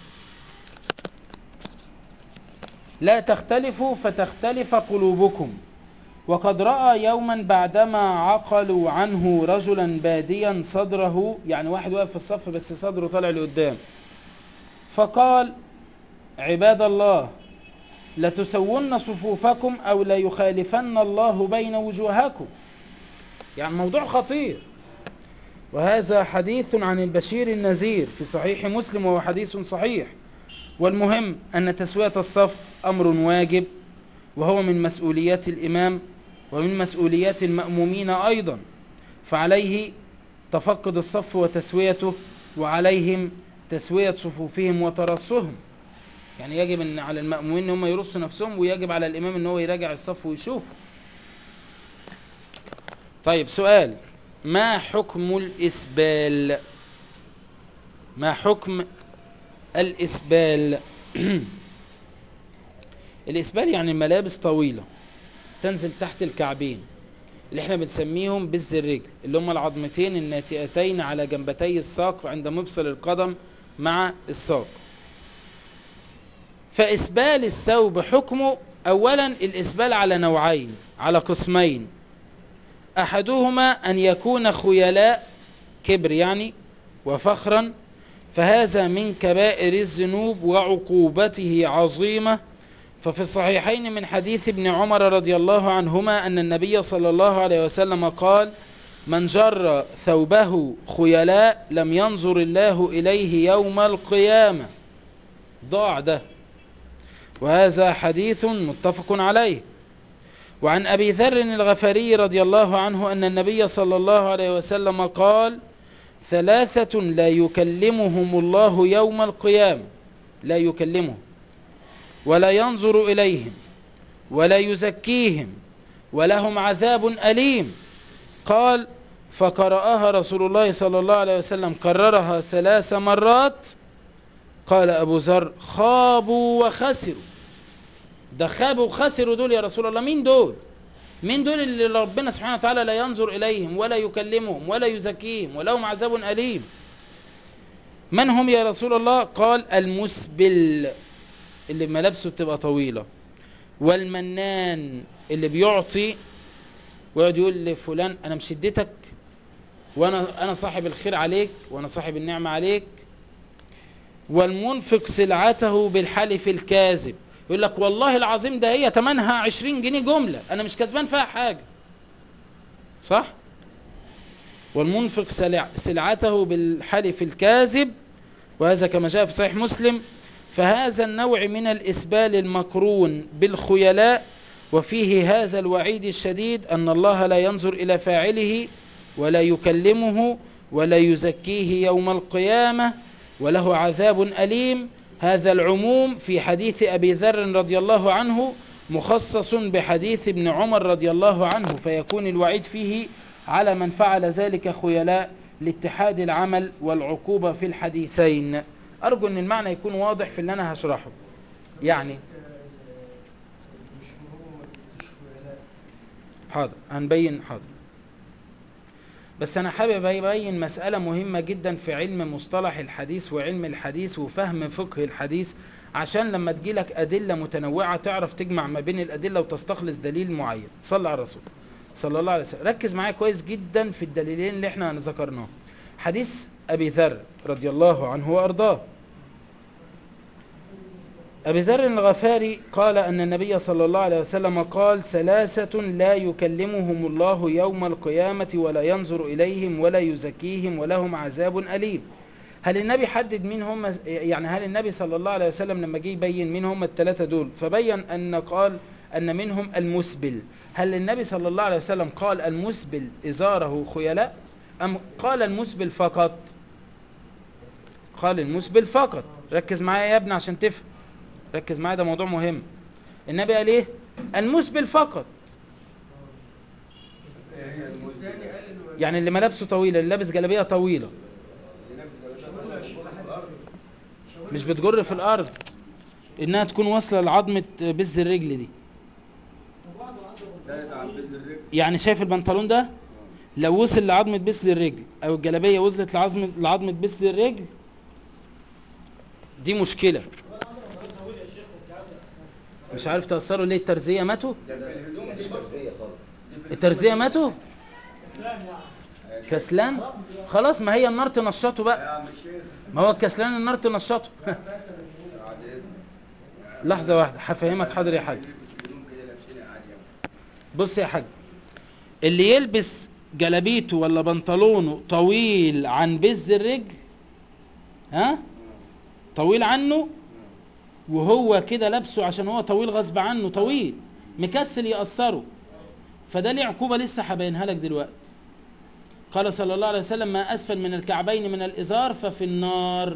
لا تختلفوا فتختلف قلوبكم وقد راى يوما بعدما عقلوا عنه رجلا باديا صدره يعني واحد واقف في الصف بس صدره طالع لقدام فقال عباد الله لتسون صفوفكم او ليخالفن الله بين وجوهكم يعني موضوع خطير وهذا حديث عن البشير النذير في صحيح مسلم وهو حديث صحيح والمهم ان تسويه الصف امر واجب وهو من مسؤوليات الامام ومن مسؤوليات المامومين ايضا فعليه تفقد الصف وتسويته وعليهم تسويه صفوفهم وترصهم يعني يجب ان على المأمومين ان هم يرصوا نفسهم ويجب على الامام ان هو يراجع الصف ويشوفه طيب سؤال ما حكم الاسبال ما حكم الاسبال الاسبال يعني ملابس طويلة تنزل تحت الكعبين اللي احنا بنسميهم بز الرجل اللي هم العظمتين الناتئتين على جنبتي الساق عند مفصل القدم مع الساق فإسبال الثوب حكمه أولا الإسبال على نوعين على قسمين أحدهما أن يكون خيلاء كبر يعني وفخرا فهذا من كبائر الذنوب وعقوبته عظيمة ففي الصحيحين من حديث ابن عمر رضي الله عنهما أن النبي صلى الله عليه وسلم قال من جر ثوبه خيلاء لم ينظر الله إليه يوم القيامة ضاع ده وهذا حديث متفق عليه وعن أبي ذر الغفاري رضي الله عنه أن النبي صلى الله عليه وسلم قال ثلاثة لا يكلمهم الله يوم القيامة لا يكلمهم ولا ينظر إليهم ولا يزكيهم ولهم عذاب أليم قال فقرأها رسول الله صلى الله عليه وسلم كررها ثلاث مرات قال أبو ذر خابوا وخسروا ده خابوا وخسروا دول يا رسول الله مين دول مين دول اللي ربنا سبحانه وتعالى لا ينظر إليهم ولا يكلمهم ولا يزكيهم ولهم عذاب أليم من هم يا رسول الله قال المسبل اللي ملابسه بتبقى طويلة والمنان اللي بيعطي ويقعد يقول لفلان انا مش اديتك وانا انا صاحب الخير عليك وانا صاحب النعمة عليك والمنفق سلعته بالحلف الكاذب يقول لك والله العظيم ده هي تمنها 20 جنيه جملة انا مش كسبان فيها حاجة صح والمنفق سلع سلعته بالحلف الكاذب وهذا كما جاء في صحيح مسلم فهذا النوع من الإسبال المقرون بالخيلاء وفيه هذا الوعيد الشديد أن الله لا ينظر إلى فاعله ولا يكلمه ولا يزكيه يوم القيامة وله عذاب أليم هذا العموم في حديث أبي ذر رضي الله عنه مخصص بحديث ابن عمر رضي الله عنه فيكون الوعيد فيه على من فعل ذلك خيلاء لاتحاد العمل والعقوبة في الحديثين أرجو أن المعنى يكون واضح في اللي أنا هشرحه يعني حاضر هنبين حاضر بس أنا حابب أبين مسألة مهمة جدا في علم مصطلح الحديث وعلم الحديث وفهم فقه الحديث عشان لما تجيلك أدلة متنوعة تعرف تجمع ما بين الأدلة وتستخلص دليل معين صلى على الرسول صلى الله عليه وسلم ركز معايا كويس جدا في الدليلين اللي احنا ذكرناهم حديث أبي ذر رضي الله عنه وأرضاه أبي ذر الغفاري قال أن النبي صلى الله عليه وسلم قال ثلاثة لا يكلمهم الله يوم القيامة ولا ينظر إليهم ولا يزكيهم ولهم عذاب أليم هل النبي حدد مين هم يعني هل النبي صلى الله عليه وسلم لما جه يبين مين هم الثلاثة دول فبين أن قال أن منهم المسبل هل النبي صلى الله عليه وسلم قال المسبل إزاره خيلاء أم قال المسبل فقط قال المسبل فقط ركز معايا يا ابني عشان تفهم ركز معايا ده موضوع مهم النبي قال ايه المسبل فقط الثاني قال انه يعني اللي ملابسه طويله اللي لابس جلابيه طويله مش بتجر في الارض انها تكون واصله لعظمه بز الرجل دي ده يتعب بين الرجل يعني شايف البنطلون ده لو وصل لعظمه بس الرجل او الجلابيه وصلت لعظمه لعظمه بس الرجل دي مشكله مش عارف تأثروا ليه الترزية ماتوا ده الهدوم دي ترزيه خالص الترزية ماتوا كسلان خلاص ما هي النار تنشطه بقى يا عم الشيخ ما هو الكسلان النار تنشطه بعد اذنك لحظة واحدة هفهمك حاضر يا حاج الهدوم كده لابسينها عادي يعني. بص يا حاج اللي يلبس جلابيته ولا بنطلونه طويل عن بز الرجل ها طويل عنه وهو كده لابسه عشان هو طويل غصب عنه طويل مكسل يقصره فده ليه عقوبة لسه هبينها لك دلوقتي قال صلى الله عليه وسلم ما أسفل من الكعبين من الإزار ففي النار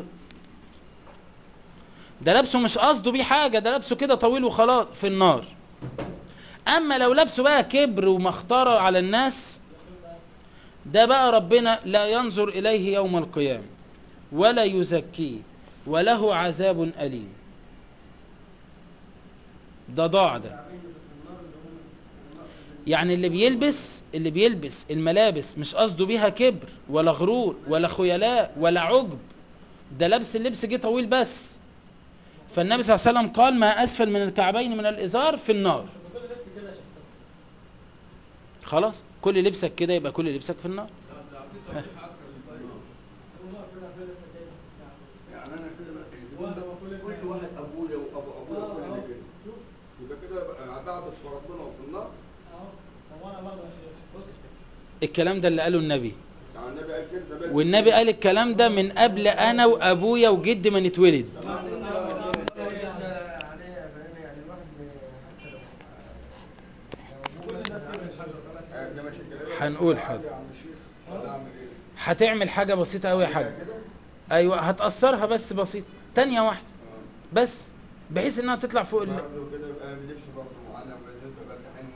ده لابسه مش قصده بيه حاجة ده لابسه كده طويل وخلاص في النار اما لو لابسه بقى كبر ومخطره على الناس ده بقى ربنا لا ينظر اليه يوم القيامه ولا يزكيه وله عذاب اليم ده ضاع ده يعني اللي بيلبس اللي بيلبس الملابس مش قصده بيها كبر ولا غرور ولا خيلاء ولا عجب ده لابس اللبس جه طويل بس فالنبي صلى الله عليه وسلم قال ما اسفل من الكعبين من الازار في النار خلاص كل لبسك كده يبقى كل لبسك في النار يعني انا كده الهدوم ده كل واحد ابويا وابو ابويا كلنا كده يبقى كده بقى بعبد في ربنا وفي النار الكلام ده اللي قاله النبي يعني النبي قال كده ده بس والنبي قال الكلام ده من قبل انا وابويا وجدي ما نتولد هنقول حاضر. يا عم الشيخ ولا اعمل ايه؟ هتعمل حاجه بسيطه قوي يا حاج كده ايوه هتاثرها بس بسيط تانية واحده اه بس بحيث انها تطلع فوق ال... برضه كده يبقى بنلبس برضه معانا بالنسبه بقى الحين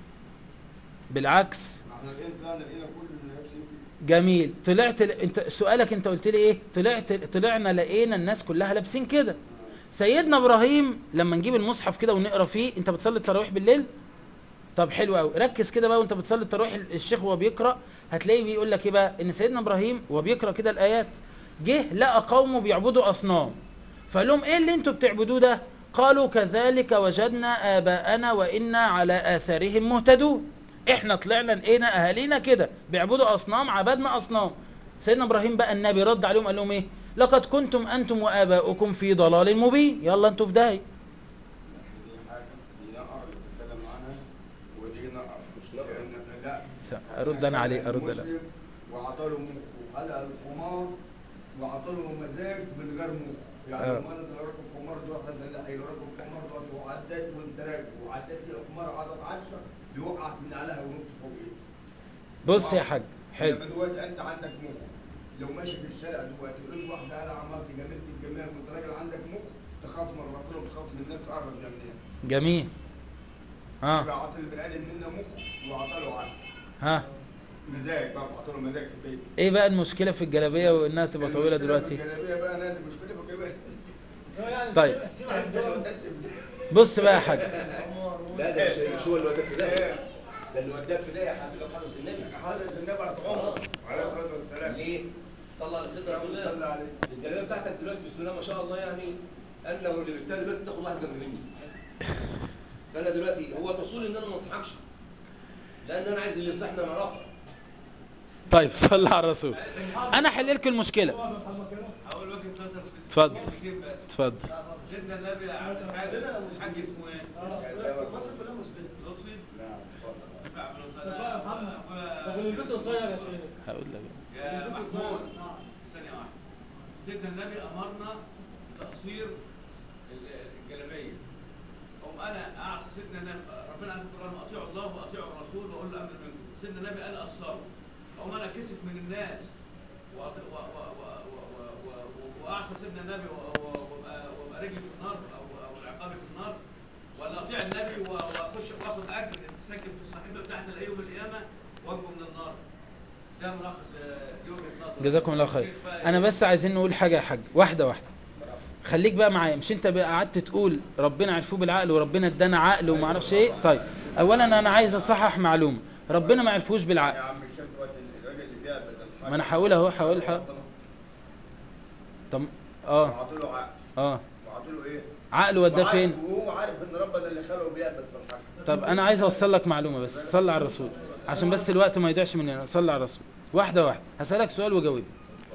بالعكس ما احنا الان طلعنا لقينا كل اللي لابسين كده جميل طلعت ل... انت سؤالك انت قلت لي ايه طلعت طلعنا لقينا الناس كلها لابسين كده سيدنا ابراهيم لما نجيب المصحف كده ونقرا فيه انت بتصلي التراويح بالليل طب حلو قوي ركز كده بقى وانت بتصلي التراويح الشيخ وهو بيقرا هتلاقيه بيقول لك ايه بقى ان سيدنا ابراهيم وهو بيقرا كده الايات جه لقى قومه بيعبدوا اصنام فقال لهم ايه اللي انتوا بتعبدوه ده قالوا كذلك وجدنا اباءنا وانا على اثارهم مهتدون احنا طلعنا لقينا اهالينا كده بيعبدوا اصنام عبدنا اصنام سيدنا ابراهيم بقى النبي رد عليهم قال لهم ايه لقد كنتم انتم واباؤكم في ضلال مبين يلا انتوا في داهيه دي حاجه دي نقر اللي بتتكلم عنها ودي نقر مش نقر لا س- ارد انا عليه ارد انا مسلم وعطى له مخ وخلق الحمار وعطى له مزاج من غير مخ يعني آه. لما انا اللي راكب حمار دلوقتي اللي هيراكب حمار دلوقتي وعديت وانت راكب وعديت لي حمار عدد 10 بيوقعك من عليها ونط فوق ايه بص يا حاج حلو لما دلوقتي انت عندك مخ لو ماشي في الشارع دلوقتي ولقيت واحده قال عملت جملت الجمال وانت راجل عندك مخ تخاف من ربنا وتخاف من الناس تقرب منها جميل ها يبقى عطى البني ادم منا مخ وعطى له عقل ها مزاج بقى عطى له مزاج في البيت ايه بقى المشكله في الجلابيه وانها تبقى طويله دلوقتي الجلابيه بقى انا المشكله في كده طيب انت اللي وديت بص بقى يا حاج لا ده مش مش هو اللي وداك في داهيه ده اللي وداك في داهيه حبيبك حضره النبي حضرة النبي على عمر عليه الصلاه والسلام ليه؟ صلى على سيدنا رسول صلى الله عليه الجلابيه بتاعتك دلوقتي بسم الله ما شاء الله يعني انا لو لبستها دلوقتي تاخد واحد جنب مني فانا دلوقتي هو الاصول ان انا ما انصحكش لان انا عايز اللي ينصحنا نعرفها طيب صلى على الرسول انا احل لكم المشكله اول وجهه نظر في اتفضل. ممكن بس اتفضل سيدنا النبي عبد الحاج الحاج اسمه ايه؟ مصر كلها مسبله لطفي نعم اتفضل. بتاع عبد طب بقى يا محمد طب الوهاب. ونلبسه قصير يا شيخ هقول لك يا نلبسه محمود قصير ثانية واحدة سيدنا النبي أمرنا بتقصير ال- الجلابية هو واقوم انا اعصي سيدنا النبي ربنا قال في القران اطيعوا الله واطيعوا الرسول واقول له امر منكم سيدنا النبي قال قصروا اقوم انا كسف من الناس وأط- و- و- و- و- و- و- واعصي سيدنا النبي و- و- وابقى وابقى رجلي في النار او او العقاب في النار ولا اطيع النبي و- واخش واخد اجر تسجل في الصحيفه بتاعتنا لاقيه يوم القيامه وانجو من النار ده ملخص آه، دي وجهه نظري جزاكم الله خير الشيخ بقى انا إيه؟ بس عايزين نقول حاجه يا حاج واحده واحده خليك بقى معايا مش انت بقى قعدت تقول ربنا عرفوه بالعقل وربنا ادانا عقل وما اعرفش ايه طيب اولا انا عايز اصحح معلومه ربنا ما عرفوش بالعقل يا عم الشيخ دلوقتي الراجل اللي بيعبد الحاجة ما انا هقول اهو هقول حق. طب اه وعطوا له عقل اه وعطوا له ايه؟ عقل وداه وعارف- فين وهو عارف ان ربنا اللي خلقه بيعبد في الحاجة طب انا عايز اوصل لك معلومه بس صلي على الرسول عشان بس الوقت ما يضيعش مننا صلي على الرسول واحده واحده هسالك سؤال وجاوبني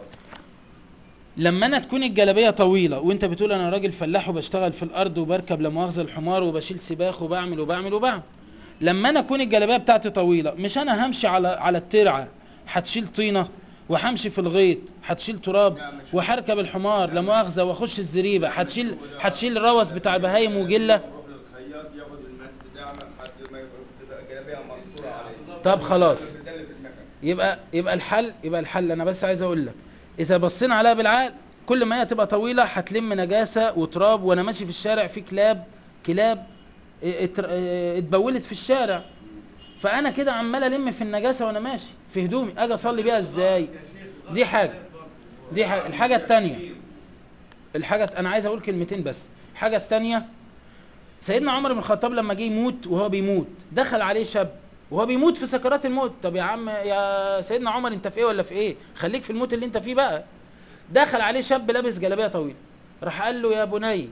لما انا تكون الجلابيه طويله وانت بتقول انا راجل فلاح وبشتغل في الارض وبركب لا مؤاخذه الحمار وبشيل سباخ وبعمل وبعمل وبعمل لما انا اكون الجلابيه بتاعتي طويله مش انا همشي على على الترعه هتشيل طينه وهمشي في الغيط هتشيل تراب وهركب الحمار لا مؤاخذه واخش الزريبه هتشيل هتشيل الروس بتاع البهايم وجله يروح للخياط ياخد المد ده لحد ما يبقى- تبقى جلابيه مرفوعه عليه طب خلاص ده اللي في المكان يبقى يبقى الحل يبقى الحل انا بس عايز اقول لك اذا بصينا عليها بالعقل كل ما هي تبقى طويله هتلم نجاسه وتراب وانا ماشي في الشارع في كلاب كلاب ات- اه اتبولت في الشارع فانا كده عمال الم في النجاسه وانا ماشي في هدومي اجي اصلي بيها ازاي دي حاجه دي حاجه الحاجه الثانيه الحاجه انا عايز اقول كلمتين بس الحاجه الثانيه سيدنا عمر بن الخطاب لما جه يموت وهو بيموت دخل عليه شاب وهو بيموت في سكرات الموت طب يا عم يا سيدنا عمر انت في ايه ولا في ايه خليك في الموت اللي انت فيه بقى دخل عليه شاب لابس جلابيه طويله راح قال له يا بني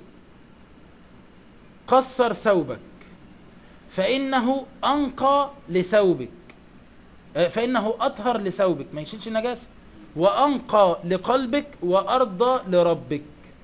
قصر ثوبك فانه انقى لثوبك آه، فانه اطهر لثوبك ما يشيلش نجاسه وانقى لقلبك وارضى لربك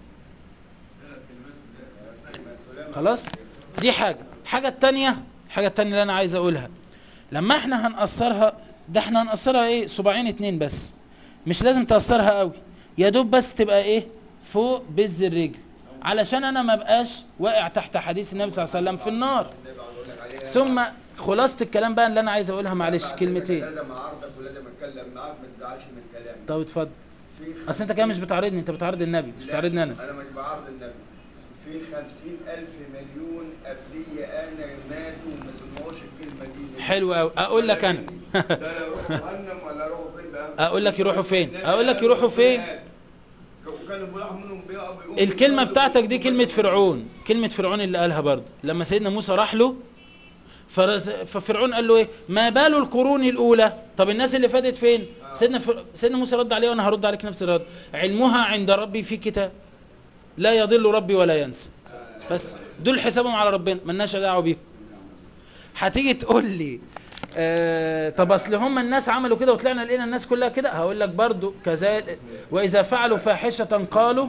خلاص دي حاجة الحاجة التانية الحاجة التانية اللي انا عايز اقولها لما احنا هنقصرها ده احنا هنقصرها ايه صباعين اتنين بس مش لازم تقصرها قوي يا دوب بس تبقى ايه فوق بز الرجل علشان انا ما بقاش واقع تحت حديث النبي صلى الله عليه وسلم في النار ثم خلاصة الكلام بقى اللي انا عايز اقولها معلش كلمتين لازم اعارضك ولازم اتكلم معاك ما تزعلش من كلامي طب اتفضل في اصل انت كده مش بتعارضني انت بتعارض النبي مش لا، بتعارضني انا انا مش بعارض النبي في خمسين الف مليون قبلية انا ماتوا وما سمعوش الكلمة دي حلو قوي اقول لك انا ده لا يروحوا جهنم ولا يروحوا فين بقى أقول لك يروحوا فين؟ أقول لك يروحوا فين؟ وكانوا بيروحوا منهم بيقعوا بيقوموا الكلمة يصلوا بتاعتك دي ويقوموا كلمة يصلوا. فرعون كلمة فرعون اللي قالها برضه لما سيدنا موسى راح له فرز- ففرعون قال له ايه ما بال القرون الاولى طب الناس اللي فاتت فين سيدنا فر... سيدنا موسى رد عليه وانا هرد عليك نفس الرد علمها عند ربي في كتاب لا يضل ربي ولا ينسى بس دول حسابهم على ربنا ملناش دعوه بيهم هتيجي تقول لي آه طب اصل هم الناس عملوا كده وطلعنا لقينا الناس كلها كده هقول لك برضو كذلك واذا فعلوا فاحشه قالوا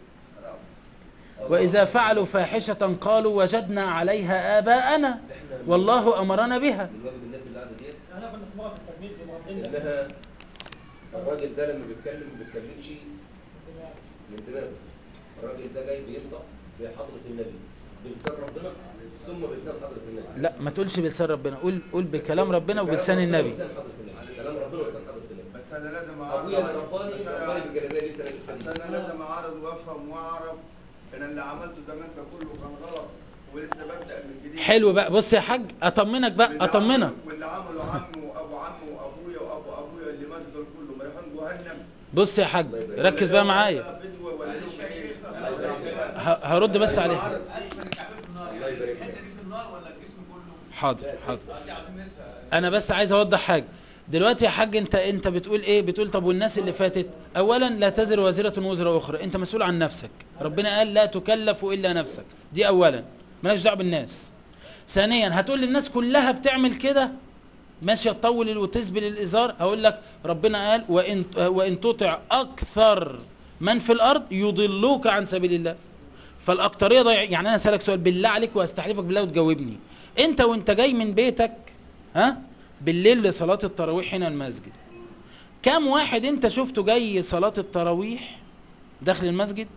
واذا فعلوا فاحشه قالوا وجدنا عليها اباءنا والله امرنا بها من واجب الناس اللي قاعده ديت احنا كنا في مرة في التجميد بمرضين انها الراجل ده لما بيتكلم ما بيتكلمش من دماغه الراجل ده جاي بينطق بحضره النبي بلسان ربنا ثم بلسان حضره النبي لا ما تقولش بلسان ربنا قول قول بكلام ربنا وبلسان النبي بلسان حضره النبي كلام ربنا وبلسان حضره النبي بس انا لازم اعرض ابويا اللي رباني بس رباني أنا- بالجلابيه اللي انت لابسها بس دي انا لازم اعرض وافهم واعرف ان اللي عملته زمان ده كله كان غلط ولسه ببدا من جديد حلو بقى بص يا حاج اطمنك بقى واللي اطمنك عمله- واللي عمله عمي وابو عمي وابويا وابو ابويا اللي ماتوا دول كلهم رايحين جهنم بص يا حاج ركز بقى معايا ولا فدوة ولا معلش يا لهم شيخ إيه. ه- هرد بس عليه اسفل الكعبين في النار الله يعني يبارك الحته فيك. دي في النار ولا الجسم كله؟ حاضر حاضر اه دي عايزين نسال انا بس عايز اوضح حاجه دلوقتي يا حاج انت انت بتقول ايه بتقول طب والناس اللي فاتت اولا لا تزر وازره وزر اخرى انت مسؤول عن نفسك ربنا قال لا تكلف الا نفسك دي اولا مالكش دعوه بالناس ثانيا هتقول لي الناس كلها بتعمل كده ماشيه تطول وتسبل الازار هقول لك ربنا قال وان وان تطع اكثر من في الارض يضلوك عن سبيل الله فالاكتريه ضيع يعني انا اسالك سؤال بالله عليك واستحلفك بالله وتجاوبني انت وانت جاي من بيتك ها بالليل لصلاه التراويح هنا المسجد كم واحد انت شفته جاي صلاه التراويح داخل المسجد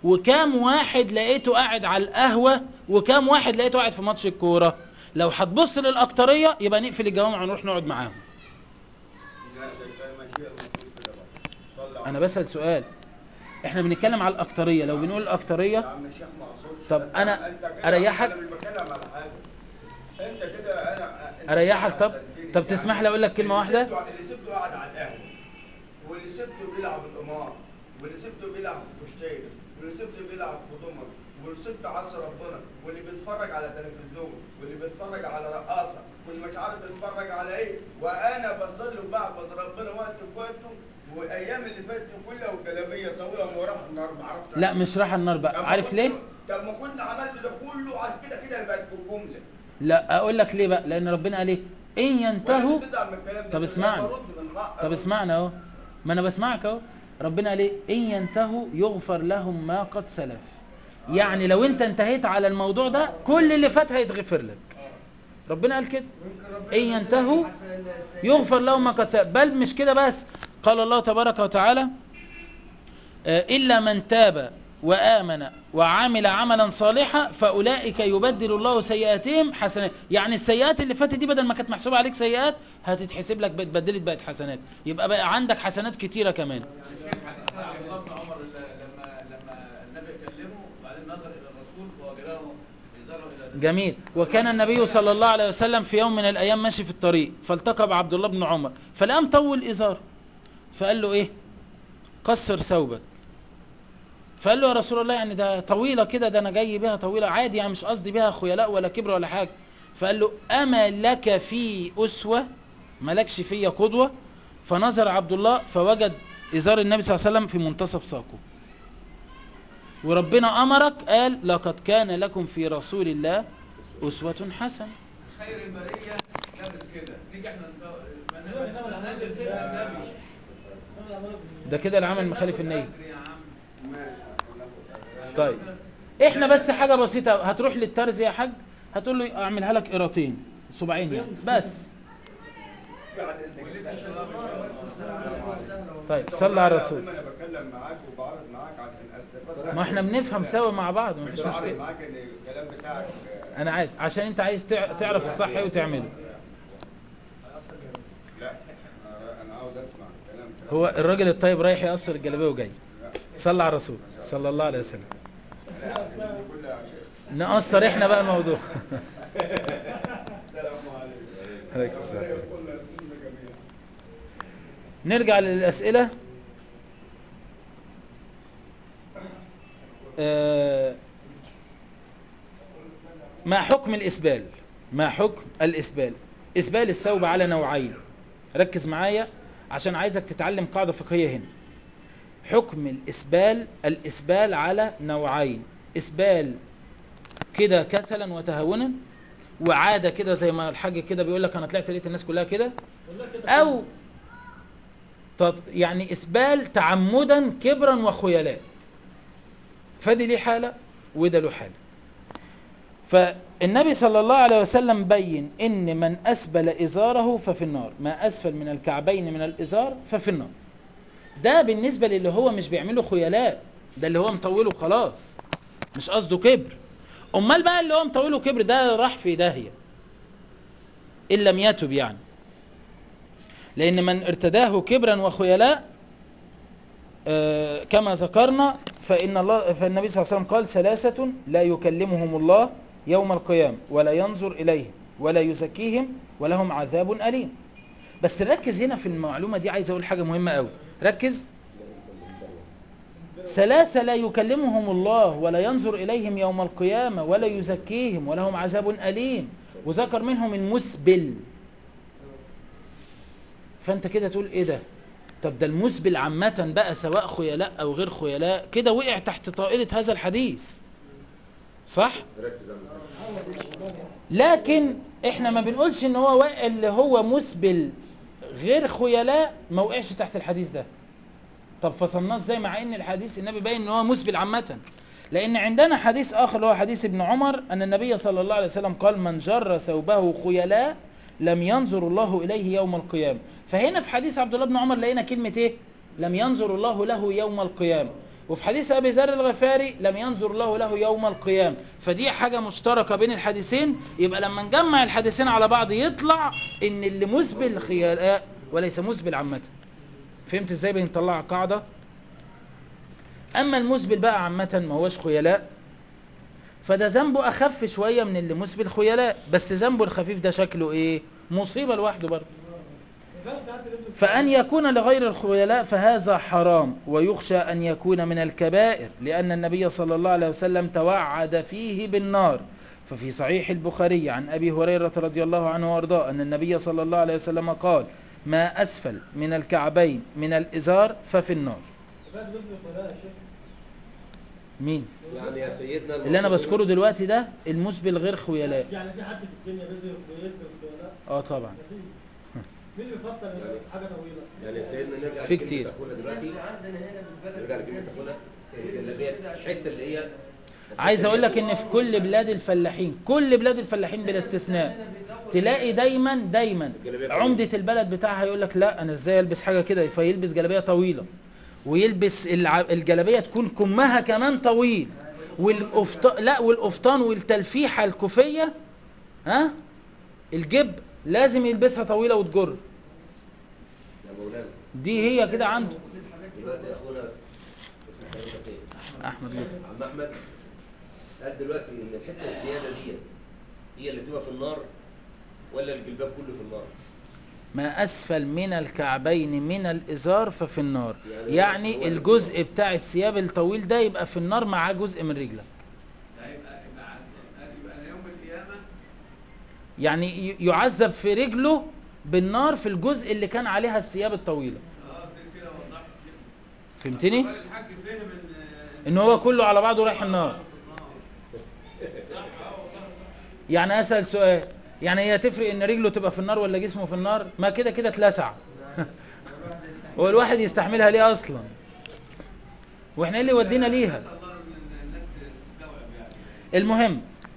وكام واحد لقيته قاعد على القهوة وكام واحد لقيته قاعد في ماتش الكورة لو هتبص للأكترية يبقى نقفل الجوامع ونروح نقعد معاهم لا ده كفايه ماشيه المفروض كده بقى صلى على أنا بسأل سؤال احنا بنتكلم على الأكترية لو بنقول يا الأكترية عم الشيخ ما اقصدش طب أنت- أنا أنت كده- أريحك؟ انا مش بتكلم على حاجه انت كده انا أنت أريحك طب؟ حسنتني. طب تسمح لي أقول لك كلمة اللي واحدة؟ سبته- اللي سبته قاعد على القهوه واللي سبته بيلعب القمار واللي سبته بيلعب في كشتيه واللي سبته بيلعب في ضمن واللي سبته عصر ربنا واللي بيتفرج على تلفزيون واللي بيتفرج على رقاصه واللي مش عارف بيتفرج على ايه وانا بصلي وبعبد ربنا وقت بوقته وايام اللي فاتت كلها والجلابيه طويله من وراها النار ما عرفتش لا مش راح النار طب بقى ما عارف كنت- ليه طب ما كنت عملت ده كله على كده كده بقت في الجمله لا أقول لك ليه بقى لأن ربنا قال ايه إن ينتهوا وأنا بزعل من الكلام ده، طب بس اسمعني. برد من حق- طب اسمعنا اهو ما انا بسمعك اهو ربنا قال ايه ان ينتهوا يغفر لهم ما قد سلف يعني لو انت انتهيت على الموضوع ده كل اللي فات هيتغفر لك ربنا قال كده ان ينتهوا يغفر لهم ما قد سلف بل مش كده بس قال الله تبارك وتعالى آه، الا من تاب وامن وعمل عملا صالحا فاولئك يبدل الله سيئاتهم حسنات يعني السيئات اللي فاتت دي بدل ما كانت محسوبه عليك سيئات هتتحسب لك اتبدلت بقت حسنات يبقى بقى عندك حسنات كتيره كمان الشيخ حديث عن عبد الله بن عمر لما لما النبي كلمه وبعدين نظر الى الرسول فوجده يزره الى جميل وكان النبي صلى الله عليه وسلم في يوم من الايام ماشي في الطريق فالتقى بعبد الله بن عمر فلقى مطول ازاره فقال له ايه قصر ثوبك فقال له يا رسول الله يعني ده طويله كده ده انا جاي بيها طويله عادي يعني مش قصدي بيها خيلاء ولا كبر ولا حاجه فقال له اما لك في اسوه مالكش فيا قدوه فنظر عبد الله فوجد ازار النبي صلى الله عليه وسلم في منتصف ساقه وربنا امرك قال لقد كان لكم في رسول الله اسوه حسنه خير البريه لابس كده نيجي احنا نقلد سيدنا النبي ده كده العمل مخالف النية أجر يا عم طيب احنا بس حاجة بسيطة هتروح للترز يا حاج هتقول له اعملها لك قيراطين صباعين يعني بس طيب صلى على الرسول انا بتكلم معاك وبعرض معاك عشان استفاد ما احنا بنفهم سوا مع بعض مفيش بعرض مشكلة معاك ان الكلام بتاعك انا عارف عشان انت عايز تع- تعرف الصح ايه وتعمله لا انا عاوز اسمع كلام هو الراجل الطيب رايح يقصر الجلابيه وجاي صلى على الرسول صلى الله عليه وسلم كلها عشان نقصر احنا بقى الموضوع السلام عليكم عليكم السلام كل جميعا نرجع للأسئلة آه، ما حكم الإسبال ما حكم الإسبال إسبال الثوب على نوعين ركز معايا عشان عايزك تتعلم قاعدة فقهية هنا حكم الإسبال الإسبال على نوعين إسبال كده كسلا وتهاونا وعادة كده زي ما الحاج كده بيقول لك أنا طلعت لقيت الناس كلها كده أو تط- يعني إسبال تعمدا كبرا وخيلاء فدي ليه حالة وده له حالة فالنبي صلى الله عليه وسلم بين ان من اسبل ازاره ففي النار ما اسفل من الكعبين من الازار ففي النار ده بالنسبة للي هو مش بيعمله خيلاء ده اللي هو مطوله خلاص مش قصده كبر امال بقى اللي هو مطوله كبر ده راح في داهية ان لم يتب يعني لان من ارتداه كبرا وخيلاء آه، كما ذكرنا فإن الله فالنبي صلى الله عليه وسلم قال ثلاثة لا يكلمهم الله يوم القيامة ولا ينظر إليهم ولا يزكيهم ولهم عذاب أليم بس ركز هنا في المعلومة دي عايز أقول حاجة مهمة قوي ركز ثلاثة لا يكلمهم الله ولا ينظر إليهم يوم القيامة ولا يزكيهم ولهم عذاب أليم وذكر منهم المسبل فأنت كده تقول إيه ده طب ده المسبل عامة بقى سواء خيلاء أو غير خيلاء كده وقع تحت طائلة هذا الحديث صح؟ ركز يا عم. لكن احنا ما بنقولش ان هو واقع اللي هو مسبل غير خيلاء ما وقعش تحت الحديث ده طب فصلناه ازاي مع ان الحديث النبي باين ان هو مسبل عامة لان عندنا حديث اخر اللي هو حديث ابن عمر ان النبي صلى الله عليه وسلم قال من جر ثوبه خيلاء لم ينظر الله اليه يوم القيامة فهنا في حديث عبد الله بن عمر لقينا كلمة ايه لم ينظر الله له يوم القيامة وفي حديث ابي ذر الغفاري لم ينظر الله له يوم القيامه فدي حاجه مشتركه بين الحديثين يبقى لما نجمع الحديثين على بعض يطلع ان اللي مسبل خيلاء وليس مسبل عامه فهمت ازاي بنطلع قاعده اما المسبل بقى عامه ما هوش خيلاء فده ذنبه اخف شويه من اللي مسبل خيلاء بس ذنبه الخفيف ده شكله ايه مصيبه لوحده برضه فأن يكون لغير الخيلاء فهذا حرام ويخشى أن يكون من الكبائر لأن النبي صلى الله عليه وسلم توعد فيه بالنار ففي صحيح البخاري عن أبي هريرة رضي الله عنه وارضاه أن النبي صلى الله عليه وسلم قال ما أسفل من الكعبين من الإزار ففي النار بقى بالنسبه للخلاء يا شيخ مين؟ يعني يا سيدنا اللي أنا بذكره دلوقتي ده المسبل غير خيلاء يعني في حد في الدنيا بيسبق بيسبق الخلاء اه طبعا مفيش. مين اللي بيفسر إن حاجه طويله يعني يا سيدنا نرجع في لكلمة كتير. أخونا الناس دلوقتي اللي عندنا هنا في البلد نرجع لكلمة أخونا الجلابية الحتة اللي هي عايز اقول لك ان في كل بلاد الفلاحين كل بلاد الفلاحين بلا استثناء تلاقي دايما دايما عمدة البلد بتاعها يقول لك لا انا ازاي البس حاجة كده فيلبس جلابية طويلة ويلبس الع- الجلابية تكون كمها كمان طويل والقفطان لا والقفطان والتلفيحة الكوفية ها الجب لازم يلبسها طويلة وتجر يا مولانا دي هي كده عنده دلوقتي يا أخونا اسم حضرتك إيه؟ احمد لطفي عم احمد قال دلوقتي ان الحته الزياده ديت هي اللي تبقى في النار ولا الجلباب كله في النار ما أسفل من الكعبين من الإزار ففي النار يعني يعني هو اللي الجزء بتاع الثياب الطويل ده يبقى في النار مع جزء من رجلك ده يبقى يبقى عند- يبقى أنا يوم القيامه يعني ي- يعذب في رجله بالنار في الجزء اللي كان عليها الثياب الطويلة اه كده كده وضحت كده فهمتني الراجل الحاج فهم ان ان هو كله على بعضه رايح النار صح اه والله صح يعني اسأل سؤال يعني هي تفرق ان رجله تبقى في النار ولا جسمه في النار ما كده كده اتلسع هو الواحد يستحملها ليه اصلا واحنا ايه اللي ودينا ليها نسال الله ان الناس تستوعب يعني المهم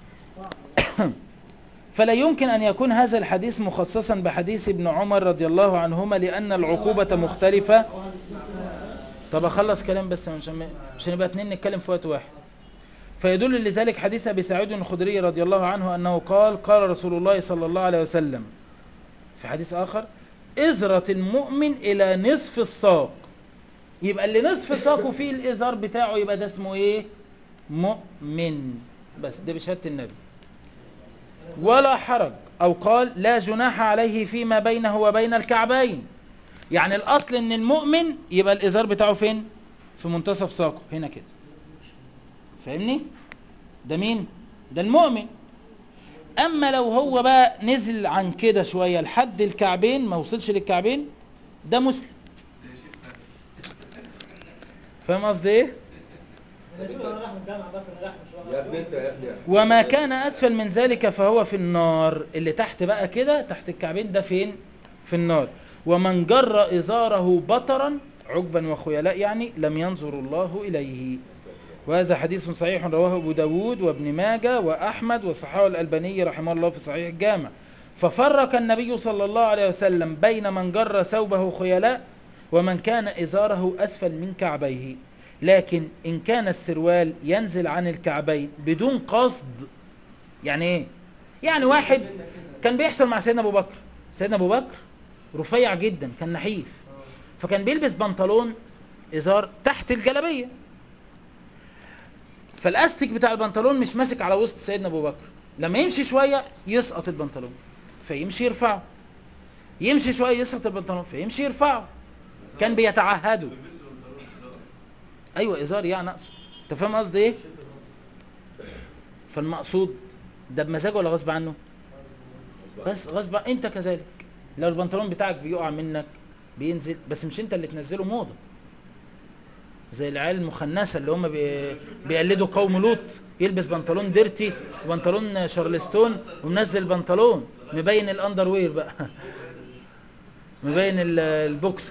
فلا يمكن أن يكون هذا الحديث مخصصا بحديث ابن عمر رضي الله عنهما لأن العقوبة مختلفة طب أخلص كلام بس مش مش هنبقى اتنين نتكلم في وقت واحد فيدل لذلك حديث أبي سعيد الخدري رضي الله عنه أنه قال قال رسول الله صلى الله عليه وسلم في حديث آخر إزرة المؤمن إلى نصف الساق يبقى اللي نصف ساقه فيه الإزار بتاعه يبقى ده اسمه إيه مؤمن بس ده بشهادة النبي ولا حرج أو قال لا جناح عليه فيما بينه وبين الكعبين يعني الأصل إن المؤمن يبقى الإزار بتاعه فين في منتصف ساقه هنا كده فاهمني ده مين ده المؤمن أما لو هو بقى نزل عن كده شوية لحد الكعبين ما وصلش للكعبين ده مسلم فاهم قصدي ايه انا شوف انا رايح من الجامعه بس انا رايح مشوار يا ابني انت يا ابني وما كان اسفل من ذلك فهو في النار اللي تحت بقى كده تحت الكعبين ده فين في النار ومن جر ازاره بطرا عجبا وخيلاء يعني لم ينظر الله اليه وهذا حديث صحيح رواه ابو داود وابن ماجه واحمد وصححه الالباني رحمه الله في صحيح الجامع ففرق النبي صلى الله عليه وسلم بين من جر ثوبه خيلاء ومن كان ازاره اسفل من كعبيه لكن ان كان السروال ينزل عن الكعبين بدون قصد يعني ايه يعني واحد كان بيحصل مع سيدنا ابو بكر سيدنا ابو بكر رفيع جدا كان نحيف فكان بيلبس بنطلون ازار تحت الجلابيه فالاستك بتاع البنطلون مش ماسك على وسط سيدنا ابو بكر لما يمشي شويه يسقط البنطلون فيمشي يرفعه يمشي شويه يسقط البنطلون فيمشي يرفعه كان بيتعهدوا ايوه ازار يعني اقصد انت فاهم قصدي ايه فالمقصود ده بمزاجه ولا غصب عنه بس غصب عن- انت كذلك لو البنطلون بتاعك بيقع منك بينزل بس مش انت اللي تنزله موضه زي العيال المخنثه اللي هم بي... بيقلدوا قوم لوط يلبس بنطلون ديرتي وبنطلون شارلستون ومنزل بنطلون مبين الاندر وير بقى مبين ال- البوكس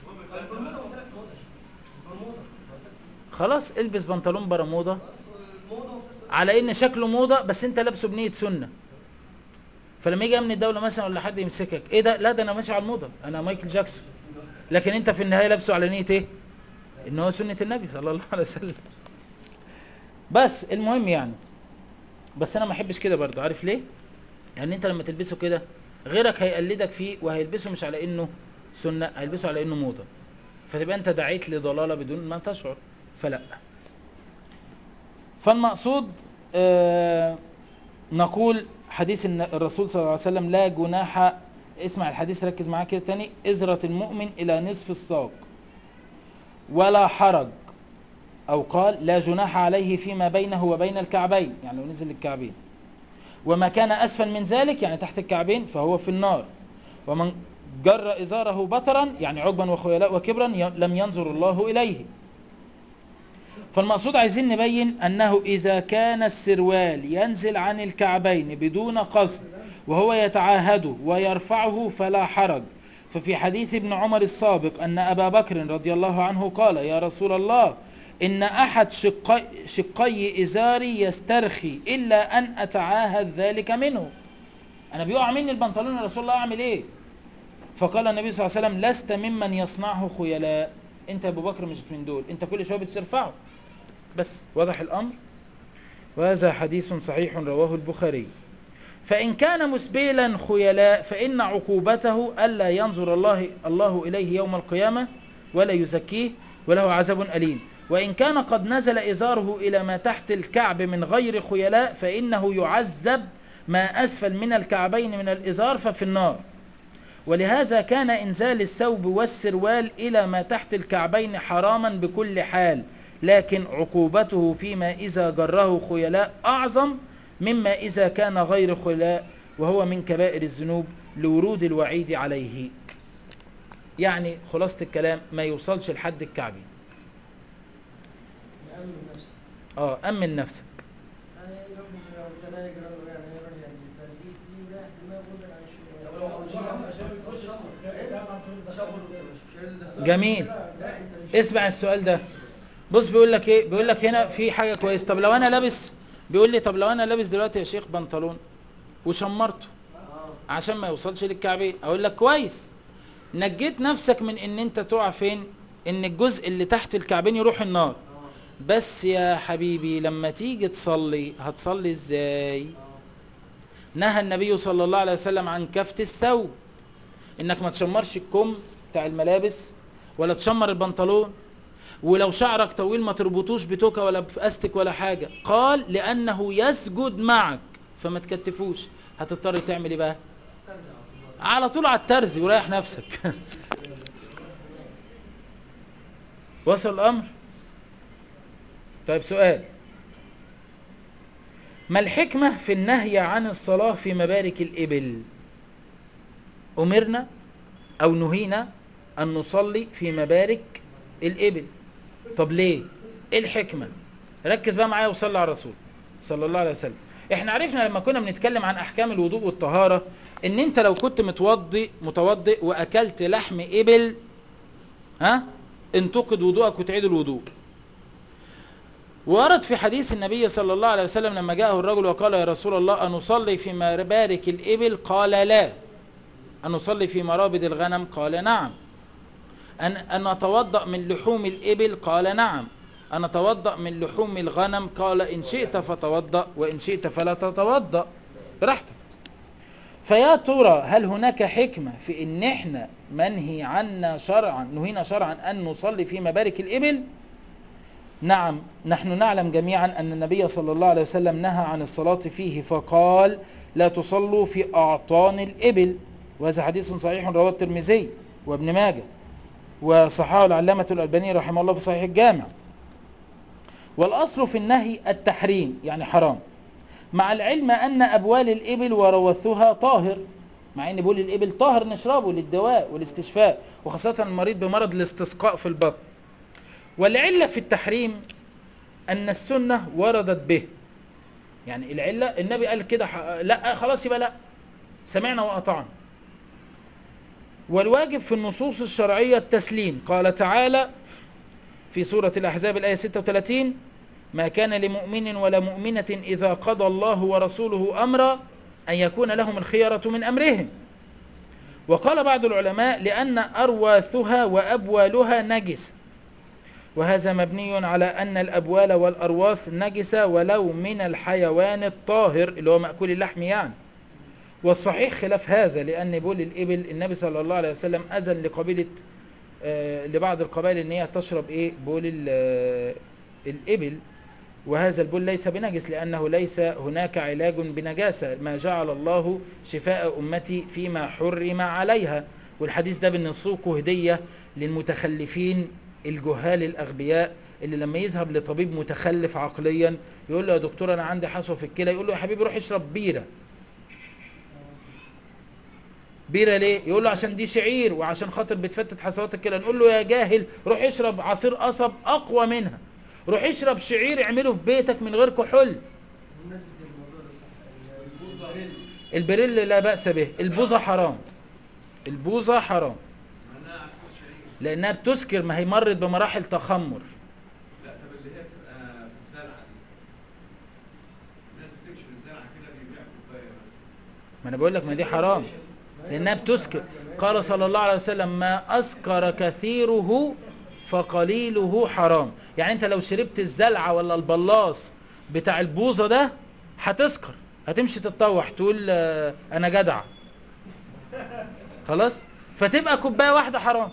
خلاص البس بنطلون برمودا على ان شكله موضه بس انت لابسه بنيه سنه فلما يجي امن الدوله مثلا ولا حد يمسكك ايه ده لا ده انا ماشي على الموضه انا مايكل جاكسون لكن انت في النهايه لابسه على نيه ايه ان هو سنة النبي صلى الله عليه وسلم بس المهم يعني بس انا ما احبش كده برضو عارف ليه يعني انت لما تلبسه كده غيرك هيقلدك فيه وهيلبسه مش على انه سنة هيلبسه على انه موضة فتبقى انت دعيت لضلالة بدون ما تشعر فلا فالمقصود آه نقول حديث الن- الرسول صلى الله عليه وسلم لا جناح اسمع الحديث ركز معاه كده تاني إزرة المؤمن إلى نصف الساق ولا حرج أو قال لا جناح عليه فيما بينه وبين الكعبين يعني لو نزل الكعبين وما كان أسفل من ذلك يعني تحت الكعبين فهو في النار ومن جر إزاره بطرا يعني عجبا وخيلاء وكبرا ي- لم ينظر الله إليه فالمقصود عايزين نبين أنه إذا كان السروال ينزل عن الكعبين بدون قصد وهو يتعاهده ويرفعه فلا حرج ففي حديث ابن عمر السابق أن أبا بكر رضي الله عنه قال يا رسول الله إن أحد شقي, شقي إزاري يسترخي إلا أن أتعاهد ذلك منه أنا بيقع مني البنطلون يا رسول الله أعمل إيه فقال النبي صلى الله عليه وسلم لست ممن يصنعه خيلاء انت يا ابو بكر مش من دول انت كل شويه بترفعه بس واضح الامر وهذا حديث صحيح رواه البخاري فإن كان مسبلا خيلاء فإن عقوبته ألا ينظر الله الله إليه يوم القيامة ولا يزكيه وله عذاب أليم وإن كان قد نزل إزاره إلى ما تحت الكعب من غير خيلاء فإنه يعذب ما أسفل من الكعبين من الإزار ففي النار ولهذا كان إنزال الثوب والسروال إلى ما تحت الكعبين حراما بكل حال لكن عقوبته فيما إذا جره خيلاء أعظم مما إذا كان غير خيلاء وهو من كبائر الذنوب لورود الوعيد عليه يعني خلاصة الكلام ما يوصلش لحد الكعبي يأمن نفسه اه أمن نفسك يعني يرمز لو ابتلى يجرى له يعني يروح يعني التهذيب دي ويريح دماغه ويبعد عن الشيء طب لو ما عملش كده عشان يخش شمر جميل اسمع السؤال ده بص بيقول لك ايه بيقول لك هنا في حاجه كويسه طب لو انا لابس بيقول لي طب لو انا لابس دلوقتي يا شيخ بنطلون وشمرته عشان ما يوصلش للكعبين اقول لك كويس نجيت نفسك من ان انت تقع فين ان الجزء اللي تحت الكعبين يروح النار بس يا حبيبي لما تيجي تصلي هتصلي ازاي نهى النبي صلى الله عليه وسلم عن كفت الثوب انك ما تشمرش الكم بتاع الملابس ولا تشمر البنطلون ولو شعرك طويل ما تربطوش بتوكة ولا بأستك ولا حاجة قال لأنه يسجد معك فما تكتفوش هتضطر تعمل ايه بقى على طول على الترزي وريح نفسك وصل الأمر طيب سؤال ما الحكمة في النهي عن الصلاة في مبارك الإبل أمرنا أو نهينا أن نصلي في مبارك الإبل طب ليه إيه الحكمة ركز بقى معايا وصلي على الرسول صلى الله عليه وسلم احنا عرفنا لما كنا بنتكلم عن احكام الوضوء والطهارة ان انت لو كنت متوضي متوضئ واكلت لحم ابل ها انتقد وضوءك وتعيد الوضوء ورد في حديث النبي صلى الله عليه وسلم لما جاءه الرجل وقال يا رسول الله أنصلي في مبارك الإبل قال لا أن نصلي في مرابد الغنم قال نعم أن, أن نتوضأ من لحوم الإبل قال نعم أن نتوضأ من لحوم الغنم قال إن شئت فتوضأ وإن شئت فلا تتوضأ براحتك فيا ترى هل هناك حكمة في إن إحنا منهي عنا شرعا نهينا شرعا أن نصلي في مبارك الإبل نعم نحن نعلم جميعا أن النبي صلى الله عليه وسلم نهى عن الصلاة فيه فقال لا تصلوا في أعطان الإبل وهذا حديث صحيح رواه الترمذي وابن ماجه وصححه العلامة الألباني رحمه الله في صحيح الجامع والأصل في النهي التحريم يعني حرام مع العلم أن أبوال الإبل وروثها طاهر مع أن بول الإبل طاهر نشربه للدواء والاستشفاء وخاصة المريض بمرض الاستسقاء في البطن والعلة في التحريم أن السنة وردت به يعني العلة النبي قال كده لا خلاص يبقى لا سمعنا وأطعنا والواجب في النصوص الشرعية التسليم قال تعالى في سورة الأحزاب الآية 36 ما كان لمؤمن ولا مؤمنة إذا قضى الله ورسوله أمرا أن يكون لهم الخيرة من أمرهم وقال بعض العلماء لأن أرواثها وأبوالها نجسة وهذا مبني على أن الأبوال والأرواث نجسة ولو من الحيوان الطاهر اللي هو مأكول اللحم يعني والصحيح خلاف هذا لأن بول الإبل النبي صلى الله عليه وسلم أذن لقبيلة آه، لبعض القبائل ان هي تشرب ايه بول ال- آه، الإبل وهذا البول ليس بنجس لأنه ليس هناك علاج بنجاسة ما جعل الله شفاء أمتي فيما حرم عليها والحديث ده بنسوقه هدية للمتخلفين الجهال الأغبياء اللي لما يذهب لطبيب متخلف عقليا يقول له يا دكتور أنا عندي حصوة في الكلى يقول له يا حبيبي روح اشرب بيرة بيرة ليه؟ يقول له عشان دي شعير وعشان خاطر بتفتت حصوات الكلى نقول له يا جاهل روح اشرب عصير قصب أقوى منها روح اشرب شعير اعمله في بيتك من غير كحول بمناسبة الموضوع ده صح البريل البريل لا بأس به البوظة حرام البوظة حرام معناها عصير شعير لأنها بتسكر ما هي مرت بمراحل تخمر لا طب اللي هي بتبقى في الزرعه دي الناس بتمشي في الزرعه كده بيبيع كوبايه مثلا ما أنا بقول لك ما دي حرام لأنها بتسكر قال صلى الله عليه وسلم ما أسكر كثيره فقليله حرام يعني أنت لو شربت الزلعة ولا البلاص بتاع البوظة ده هتسكر هتمشي تتطوح تقول آه، أنا جدع خلاص فتبقى كوباية واحدة حرام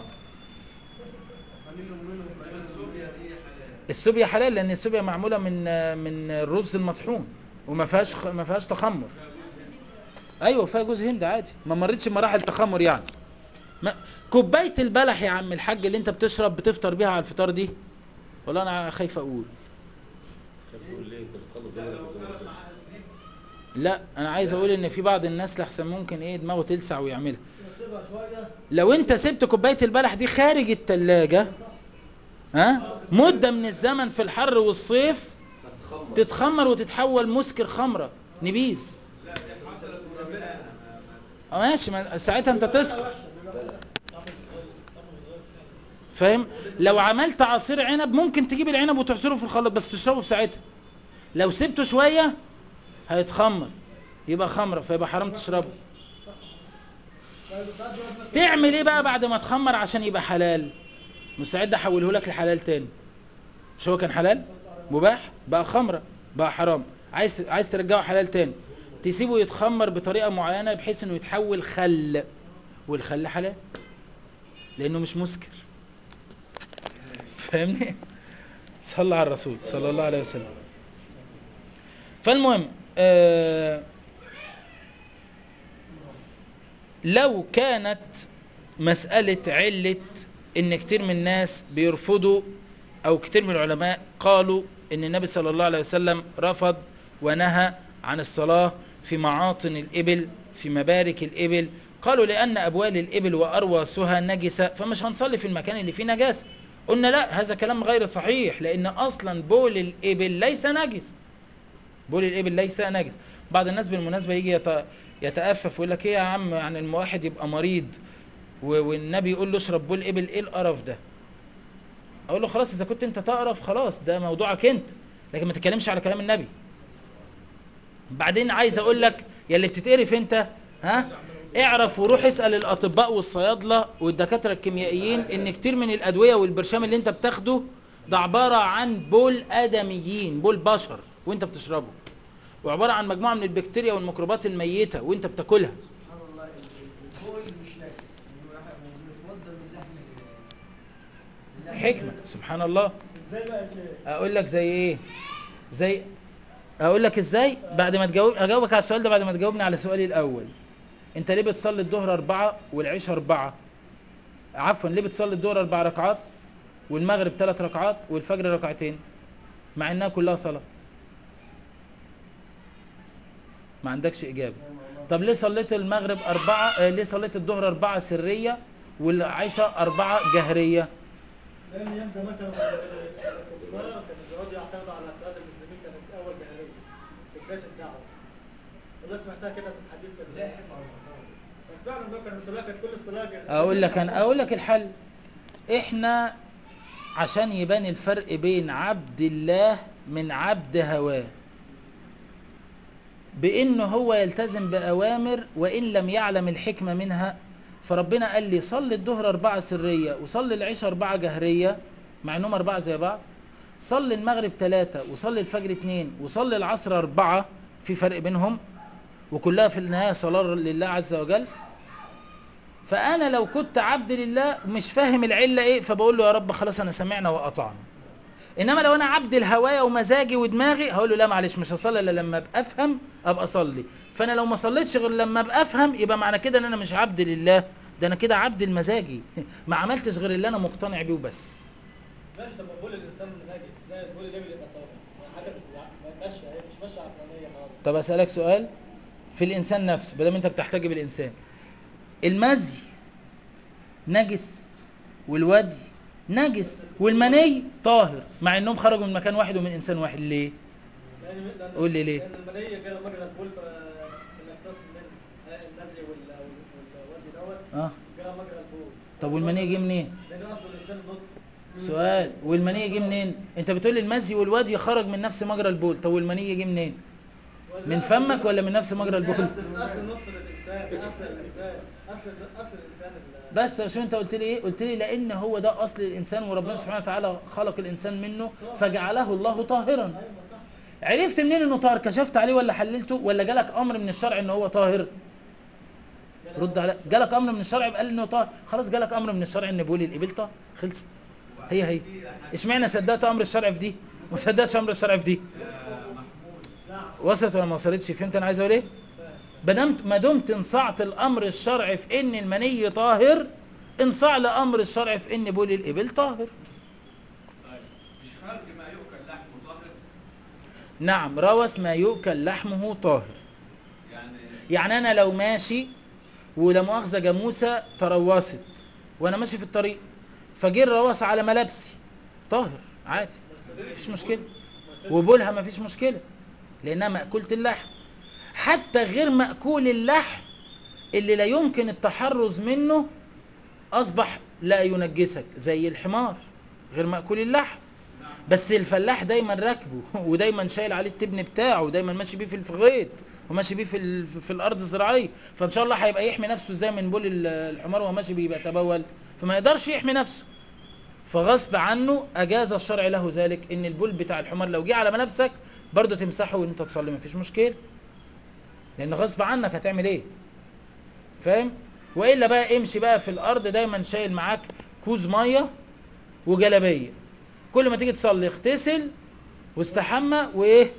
السوريا دي حلال السوبيا حلال لان السوبيا معموله من من الرز المطحون وما فيهاش خ- ما فيهاش تخمر ايوه فيها جوز هند عادي ما مرتش مراحل تخمر يعني ما كوبايه البلح يا عم الحاج اللي انت بتشرب بتفطر بيها على الفطار دي والله انا خايف اقول خايف تقول ليه انت بتخلص لا دماغك لو بالدماغ. طلب معاها زبيب لا انا عايز اقول ان في بعض الناس لحسن ممكن ايه دماغه تلسع ويعملها نسيبها شوية لو انت سبت كوبايه البلح دي خارج التلاجة ها مده من الزمن في الحر والصيف هتخمر تتخمر وتتحول مسكر خمره نبيذ لا دي حصلت وسميناها ما- ما- اه ماشي ما ساعتها انت تسكر فاهم لو عملت عصير عنب ممكن تجيب العنب وتعصره في الخلاط بس تشربه في ساعتها لو سبته شويه هيتخمر يبقى خمره فيبقى حرام تشربه تعمل ايه بقى بعد ما تخمر عشان يبقى حلال مستعد احوله لك لحلال تاني مش هو كان حلال مباح بقى خمره بقى حرام عايز عايز ترجعه حلال تاني تسيبه يتخمر بطريقه معينه بحيث انه يتحول خل والخل حلال لانه مش مسكر فاهمني صلى على الرسول صلى الله عليه وسلم فالمهم آه لو كانت مسألة علة ان كتير من الناس بيرفضوا او كتير من العلماء قالوا ان النبي صلى الله عليه وسلم رفض ونهى عن الصلاة في معاطن الإبل في مبارك الإبل قالوا لأن أبوال الإبل وأرواثها نجسة فمش هنصلي في المكان اللي فيه نجاسة قلنا لا هذا كلام غير صحيح لأن أصلا بول الإبل ليس نجس بول الإبل ليس نجس بعض الناس بالمناسبة يجي يت- يتأفف ويقول لك ايه يا عم يعني الم- واحد يبقى مريض و- والنبي يقول له اشرب بول إبل ايه القرف ده اقول له خلاص اذا كنت انت تقرف خلاص ده موضوعك انت لكن ما تتكلمش على كلام النبي بعدين عايز اقول لك يا اللي بتتقرف انت ها اعرف وروح اسال الاطباء والصيادله والدكاتره الكيميائيين ان كتير من الادويه والبرشام اللي انت بتاخده ده عباره عن بول ادميين بول بشر وانت بتشربه وعباره عن مجموعه من البكتيريا والميكروبات الميته وانت بتاكلها سبحان الله البول مش نجس إنه راح- متوضى من لحم ال- اللحم حكمه سبحان الله ازاي بقى يا شيخ؟ اقول لك زي ايه زي اقول لك ازاي بعد ما تجاوب اجاوبك على السؤال ده بعد ما تجاوبني على سؤالي الاول انت ليه بتصلي الظهر اربعة والعشاء اربعة عفوا ليه بتصلي الظهر اربع ركعات والمغرب ثلاث ركعات والفجر ركعتين مع انها كلها صلاة ما عندكش اجابة طب ليه صليت المغرب اربعة آه ليه صليت الظهر اربعة سرية والعشاء اربعة جهرية لان ايام زمان كانوا الكفار كانوا بيقعدوا يعترضوا على صلاه المسلمين كانت اول جاهليه في بدايه الدعوه والله سمعتها كده في حديث كان لاحق فعلا بقى كانوا الصلاه كانت كل الصلاه كانت- اقول لك انا اقول لك الحل احنا عشان يبان الفرق بين عبد الله من عبد هواه بانه هو يلتزم باوامر وان لم يعلم الحكمه منها فربنا قال لي صلي الظهر اربعه سريه وصلي العشاء اربعه جهريه مع انهم اربعه زي بعض صلي المغرب ثلاثة وصلي الفجر اثنين وصلي العصر أربعة في فرق بينهم وكلها في النهاية صلاة لله عز وجل فأنا لو كنت عبد لله مش فاهم العلة إيه فبقول له يا رب خلاص أنا سمعنا وأطعنا إنما لو أنا عبد الهواية ومزاجي ودماغي هقول له لا معلش مش هصلي إلا لما أبقى أفهم أبقى أصلي فأنا لو ما صليتش غير لما أبقى أفهم يبقى معنى كده إن أنا مش عبد لله ده أنا كده عبد المزاجي ما عملتش غير اللي أنا مقتنع بيه وبس ماشي طب ما بقول الانسان نجس ازاي البول ده بيبقى طاهر يعني حاجه مش ماشيه اهي مش ماشيه عقلانيه خالص طب اسالك سؤال في الانسان نفسه بدل انت بتحتاج بالانسان المزي نجس والودي نجس والمني طاهر مع انهم خرجوا من مكان واحد ومن انسان واحد ليه لان لان قول لي ليه؟ لان المنيه جرى مجرى البول فالنفس من النزي وال- وال- والودي دوت اه جرى مجرى البول طب والمني جه منين لان اصل الانسان نطف سؤال والمني جه منين انت بتقول لي المزي والودي خرج من نفس مجرى البول طب والمني جه منين من فمك ولا من نفس مجرى البول اصل اصل نطف الانسان اصل الانسان اصل اصل الانسان ال- بس عشان انت قلت لي ايه قلت لي لان هو ده اصل الانسان وربنا سبحانه وتعالى خلق الانسان منه فجعله الله طاهرا ايوه صح عرفت منين انه طاهر كشفت عليه ولا حللته ولا جالك امر من الشرع ان هو طاهر رد على جالك امر من الشرع قال انه طاهر خلاص جالك امر من الشرع ان بول الابل طاهر خلصت هي هي اشمعنى صدقت امر الشرع في دي وما صدقتش امر الشرع في دي وصلت ولا ما وصلتش فهمت انا عايز اقول ايه ما دمت ما دمت انصعت الامر الشرعي في ان المني طاهر انصاع لامر الشرع في ان بول الابل طاهر طيب مش خرج ما يؤكل لحمه طاهر نعم روس ما يؤكل لحمه طاهر يعني يعني انا لو ماشي ولا مؤاخذه جاموسه تروست وانا ماشي في الطريق فجه الروس على ملابسي طاهر عادي مفيش مشكله وبولها مفيش مشكله لانها ماكوله اللحم حتى غير ماكول اللحم اللي لا يمكن التحرز منه اصبح لا ينجسك زي الحمار غير ماكول اللحم بس الفلاح دايما راكبه ودايما شايل عليه التبن بتاعه ودايما ماشي بيه في الغيط وماشي بيه في ال- في الارض الزراعيه فان شاء الله هيبقى يحمي نفسه ازاي من بول ال- الحمار وهو ماشي بيه يتبول فما يقدرش يحمي نفسه فغصب عنه اجاز الشرع له ذلك ان البول بتاع الحمار لو جه على ملابسك برضه تمسحه وانت تصلي مفيش مشكله لان غصب عنك هتعمل ايه فاهم والا بقى امشي بقى في الارض دايما شايل معاك كوز ميه وجلابيه كل ما تيجي تصلي اغتسل واستحمى وايه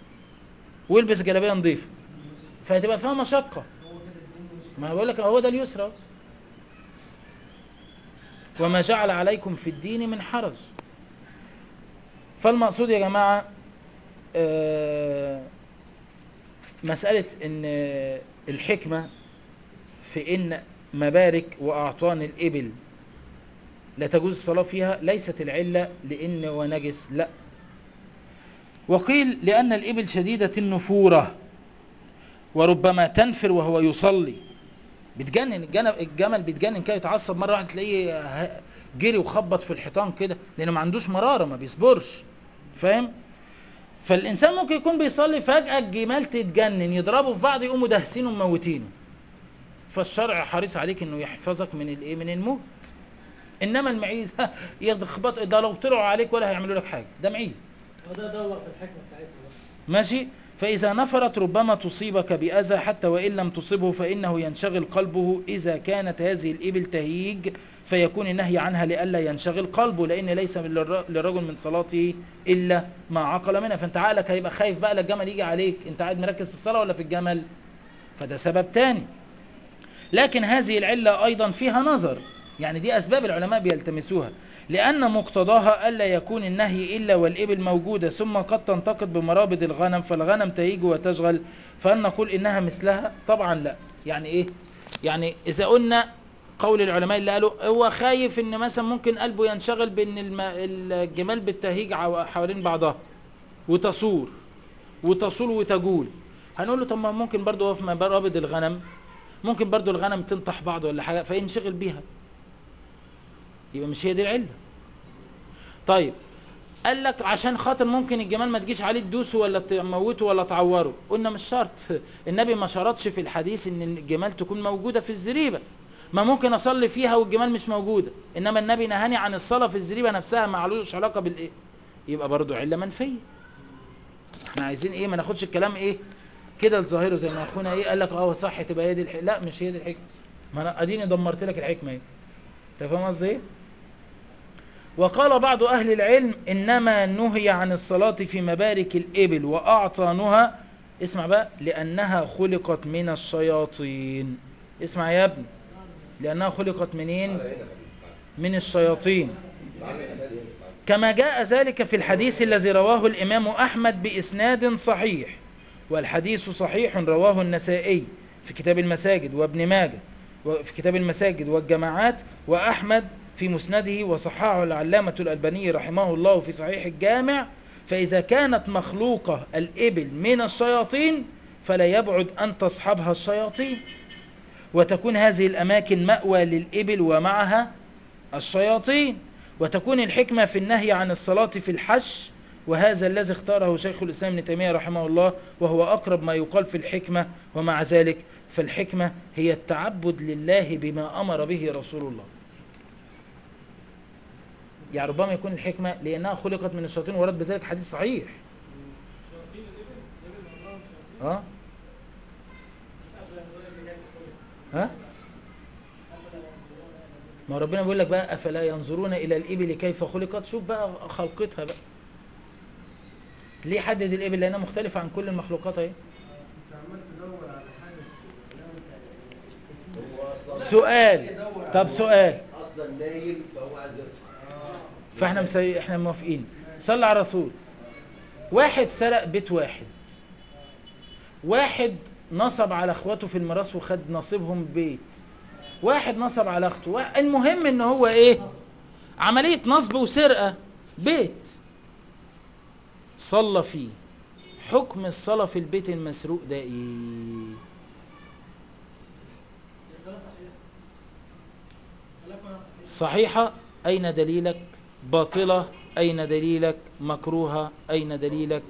والبس جلابيه نظيفه فهتبقى فيها مشقه ما انا بقول لك هو ده اليسرى أهو. وما جعل عليكم في الدين من حرج فالمقصود يا جماعه آه، مساله ان الحكمه في ان مبارك واعطان الابل لا تجوز الصلاة فيها ليست العلة لأن ونجس لا وقيل لأن الإبل شديدة النفورة وربما تنفر وهو يصلي بتجنن الجن- الجمل بيتجنن كده يتعصب مرة واحدة تلاقيه ه- جري وخبط في الحيطان كده لأنه ما عندوش مرارة ما بيصبرش فاهم فالإنسان ممكن يكون بيصلي فجأة الجمال تتجنن يضربوا في بعض يقوموا دهسينه وموتينه فالشرع حريص عليك انه يحفظك من الايه من الموت انما المعيز ها يخبط ده لو طلعوا عليك ولا هيعملوا لك حاجه ده معيز وده دور في الحكمه بتاعتنا بقى. ماشي فاذا نفرت ربما تصيبك باذى حتى وان لم تصبه فانه ينشغل قلبه اذا كانت هذه الابل تهيج فيكون النهي عنها لئلا ينشغل قلبه لان ليس للر- للرجل من صلاته الا ما عقل منها فانت عقلك هيبقى خايف بقى لا الجمل يجي عليك انت قاعد مركز في الصلاه ولا في الجمل فده سبب تاني لكن هذه العلة أيضا فيها نظر يعني دي أسباب العلماء بيلتمسوها لأن مقتضاها ألا يكون النهي إلا والإبل موجودة ثم قد تنتقد بمرابض الغنم فالغنم تهيج وتشغل فهل نقول إنها مثلها طبعا لا يعني إيه يعني إذا قلنا قول العلماء اللي قالوا هو خايف ان مثلا ممكن قلبه ينشغل بان الم- الجمال بالتهيج عو- حوالين بعضها وتصور وتصول وتجول هنقول له طب ما ممكن برضه هو في مرابض الغنم ممكن برضو الغنم تنطح بعض ولا حاجه فينشغل بيها يبقى مش هي دي العله طيب قال لك عشان خاطر ممكن الجمال ما تجيش عليه تدوسه ولا تموته ولا تعوره قلنا مش شرط النبي ما شرطش في الحديث ان الجمال تكون موجوده في الزريبه ما ممكن اصلي فيها والجمال مش موجوده انما النبي نهاني عن الصلاه في الزريبه نفسها ما علوش علاقه بالايه يبقى برضو عله منفيه احنا عايزين ايه ما ناخدش الكلام ايه كده الظاهره زي ما اخونا ايه قال لك اه صح تبقى هي دي الحكمه لا مش هي دي الحكمه ما انا اديني دمرت لك الحكمه ايه انت فاهم قصدي ايه وقال بعض اهل العلم انما نهي عن الصلاه في مبارك الابل واعطانها اسمع بقى لانها خلقت من الشياطين اسمع يا ابني لانها خلقت منين تعالى هنا يا حبيبي من الشياطين تعالى تعالى هنا تعالى. كما جاء ذلك في الحديث الذي رواه الإمام أحمد بإسناد صحيح والحديث صحيح رواه النسائي في كتاب المساجد وابن ماجه وفي كتاب المساجد والجماعات وأحمد في مسنده وصححه العلامة الألباني رحمه الله في صحيح الجامع فإذا كانت مخلوقة الإبل من الشياطين فلا يبعد أن تصحبها الشياطين وتكون هذه الأماكن مأوى للإبل ومعها الشياطين وتكون الحكمة في النهي عن الصلاة في الحش وهذا الذي اختاره شيخ الإسلام ابن تيمية رحمه الله وهو أقرب ما يقال في الحكمة ومع ذلك فالحكمة هي التعبد لله بما أمر به رسول الله يعني ربما يكون الحكمة لأنها خلقت من الشياطين ورد بذلك حديث صحيح شياطين الابل الابل والله شياطين ها أفلا ينظرون إلى كيف خلق ها أفلا ينظرون إلى الإبل ما ربنا بيقول لك بقى أفلا ينظرون إلى الإبل كيف خلقت شوف بقى خلقتها بقى ليه حدد الإبل لأنها مختلفة عن كل المخلوقات اهي انت عمال تدور على حاجه لو انت هو اصلا سؤال طب سؤال اصلا نايم فهو عايز يصحى فاحنا مسي... احنا موافقين صلى على الرسول واحد سرق بيت واحد واحد نصب على اخواته في الميراث وخد نصيبهم بيت واحد نصب على اخته وا- المهم ان هو ايه عملية نصب وسرقة بيت صلى فيه حكم الصلاة في البيت المسروق ده ايه هي صلاة صحيحة صلاة كونها صحيحة صحيحة أين دليلك باطلة أين دليلك مكروهة أين دليلك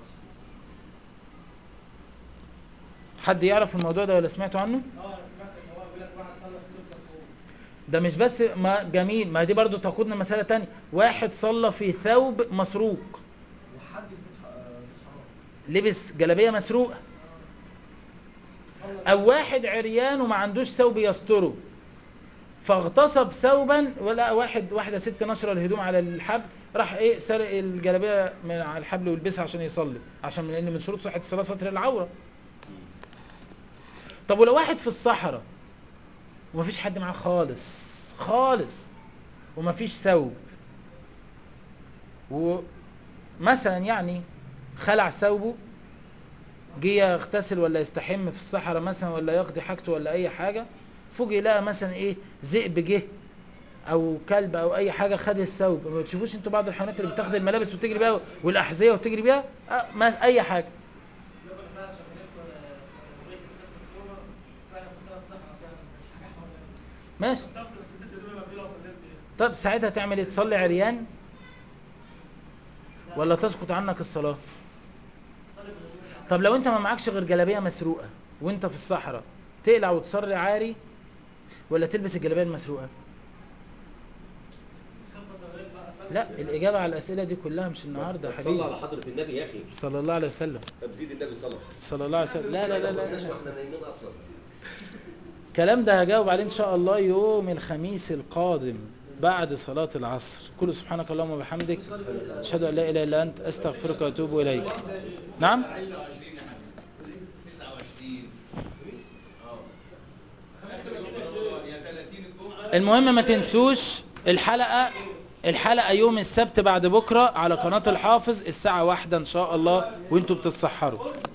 حد يعرف الموضوع ده ولا سمعتوا عنه اه انا سمعت ان هو بيقول لك واحد صلى في سوق مسروق ده مش بس ما جميل ما دي برضو تقودنا مسألة تانية واحد صلى في ثوب مسروق وحد البيت آه، في حرام لبس جلابية مسروقة صلى أو واحد عريان وما عندوش ثوب يستره فاغتصب ثوبا ولا واحد واحدة ست نشر الهدوم على الحبل راح ايه سرق الجلابية من على الحبل ويلبسها عشان يصلي عشان لان من شروط صحة الصلاة ستر العورة طب ولو واحد في الصحراء ومفيش حد معاه خالص خالص ومفيش ثوب ومثلا يعني خلع ثوبه جه يغتسل ولا يستحم في الصحراء مثلا ولا يقضي حاجته ولا اي حاجه فوجئ لقى مثلا ايه ذئب جه او كلب او اي حاجه خد الثوب ما بتشوفوش انتوا بعض الحيوانات اللي بتاخد الملابس وتجري بيها والاحذيه وتجري بيها أه ما اي حاجه يقول لك فعلا شغالين في في بيت مسافة اكتوبر فعلا كنت انا في صحراء فعلا مش حاجة حوالي ماشي طفل بس الناس يدوم مبني لو صليت بيه طب ساعتها تعمل ايه تصلي عريان ولا تسقط عنك الصلاه صلي بالرجوع طب لو انت ما معكش غير جلابيه مسروقه وانت في الصحراء تقلع وتصلي عاري ولا تلبس الجلابيه المسروقه خفة تغريب بقى صلي لا الاجابه على الاسئله دي كلها مش النهارده يا صلى على حبيبي حضرة النبي يا اخي صلى الله عليه وسلم طب زيد النبي صلى صلى الله عليه وسلم لا لا لا, ما لا, كناش لا. واحنا نايمين اصلا الكلام ده هجاوب عليه ان شاء الله يوم الخميس القادم بعد صلاة العصر كل سبحانك اللهم وبحمدك اشهد ان لا اله الا انت استغفرك واتوب اليك نعم 29 يا حبيبي 29 اه يا 30 الجمعه المهم ما تنسوش الحلقة الحلقة يوم السبت بعد بكرة على قناة الحافظ الساعة واحدة ان شاء الله وانتوا بتتسحروا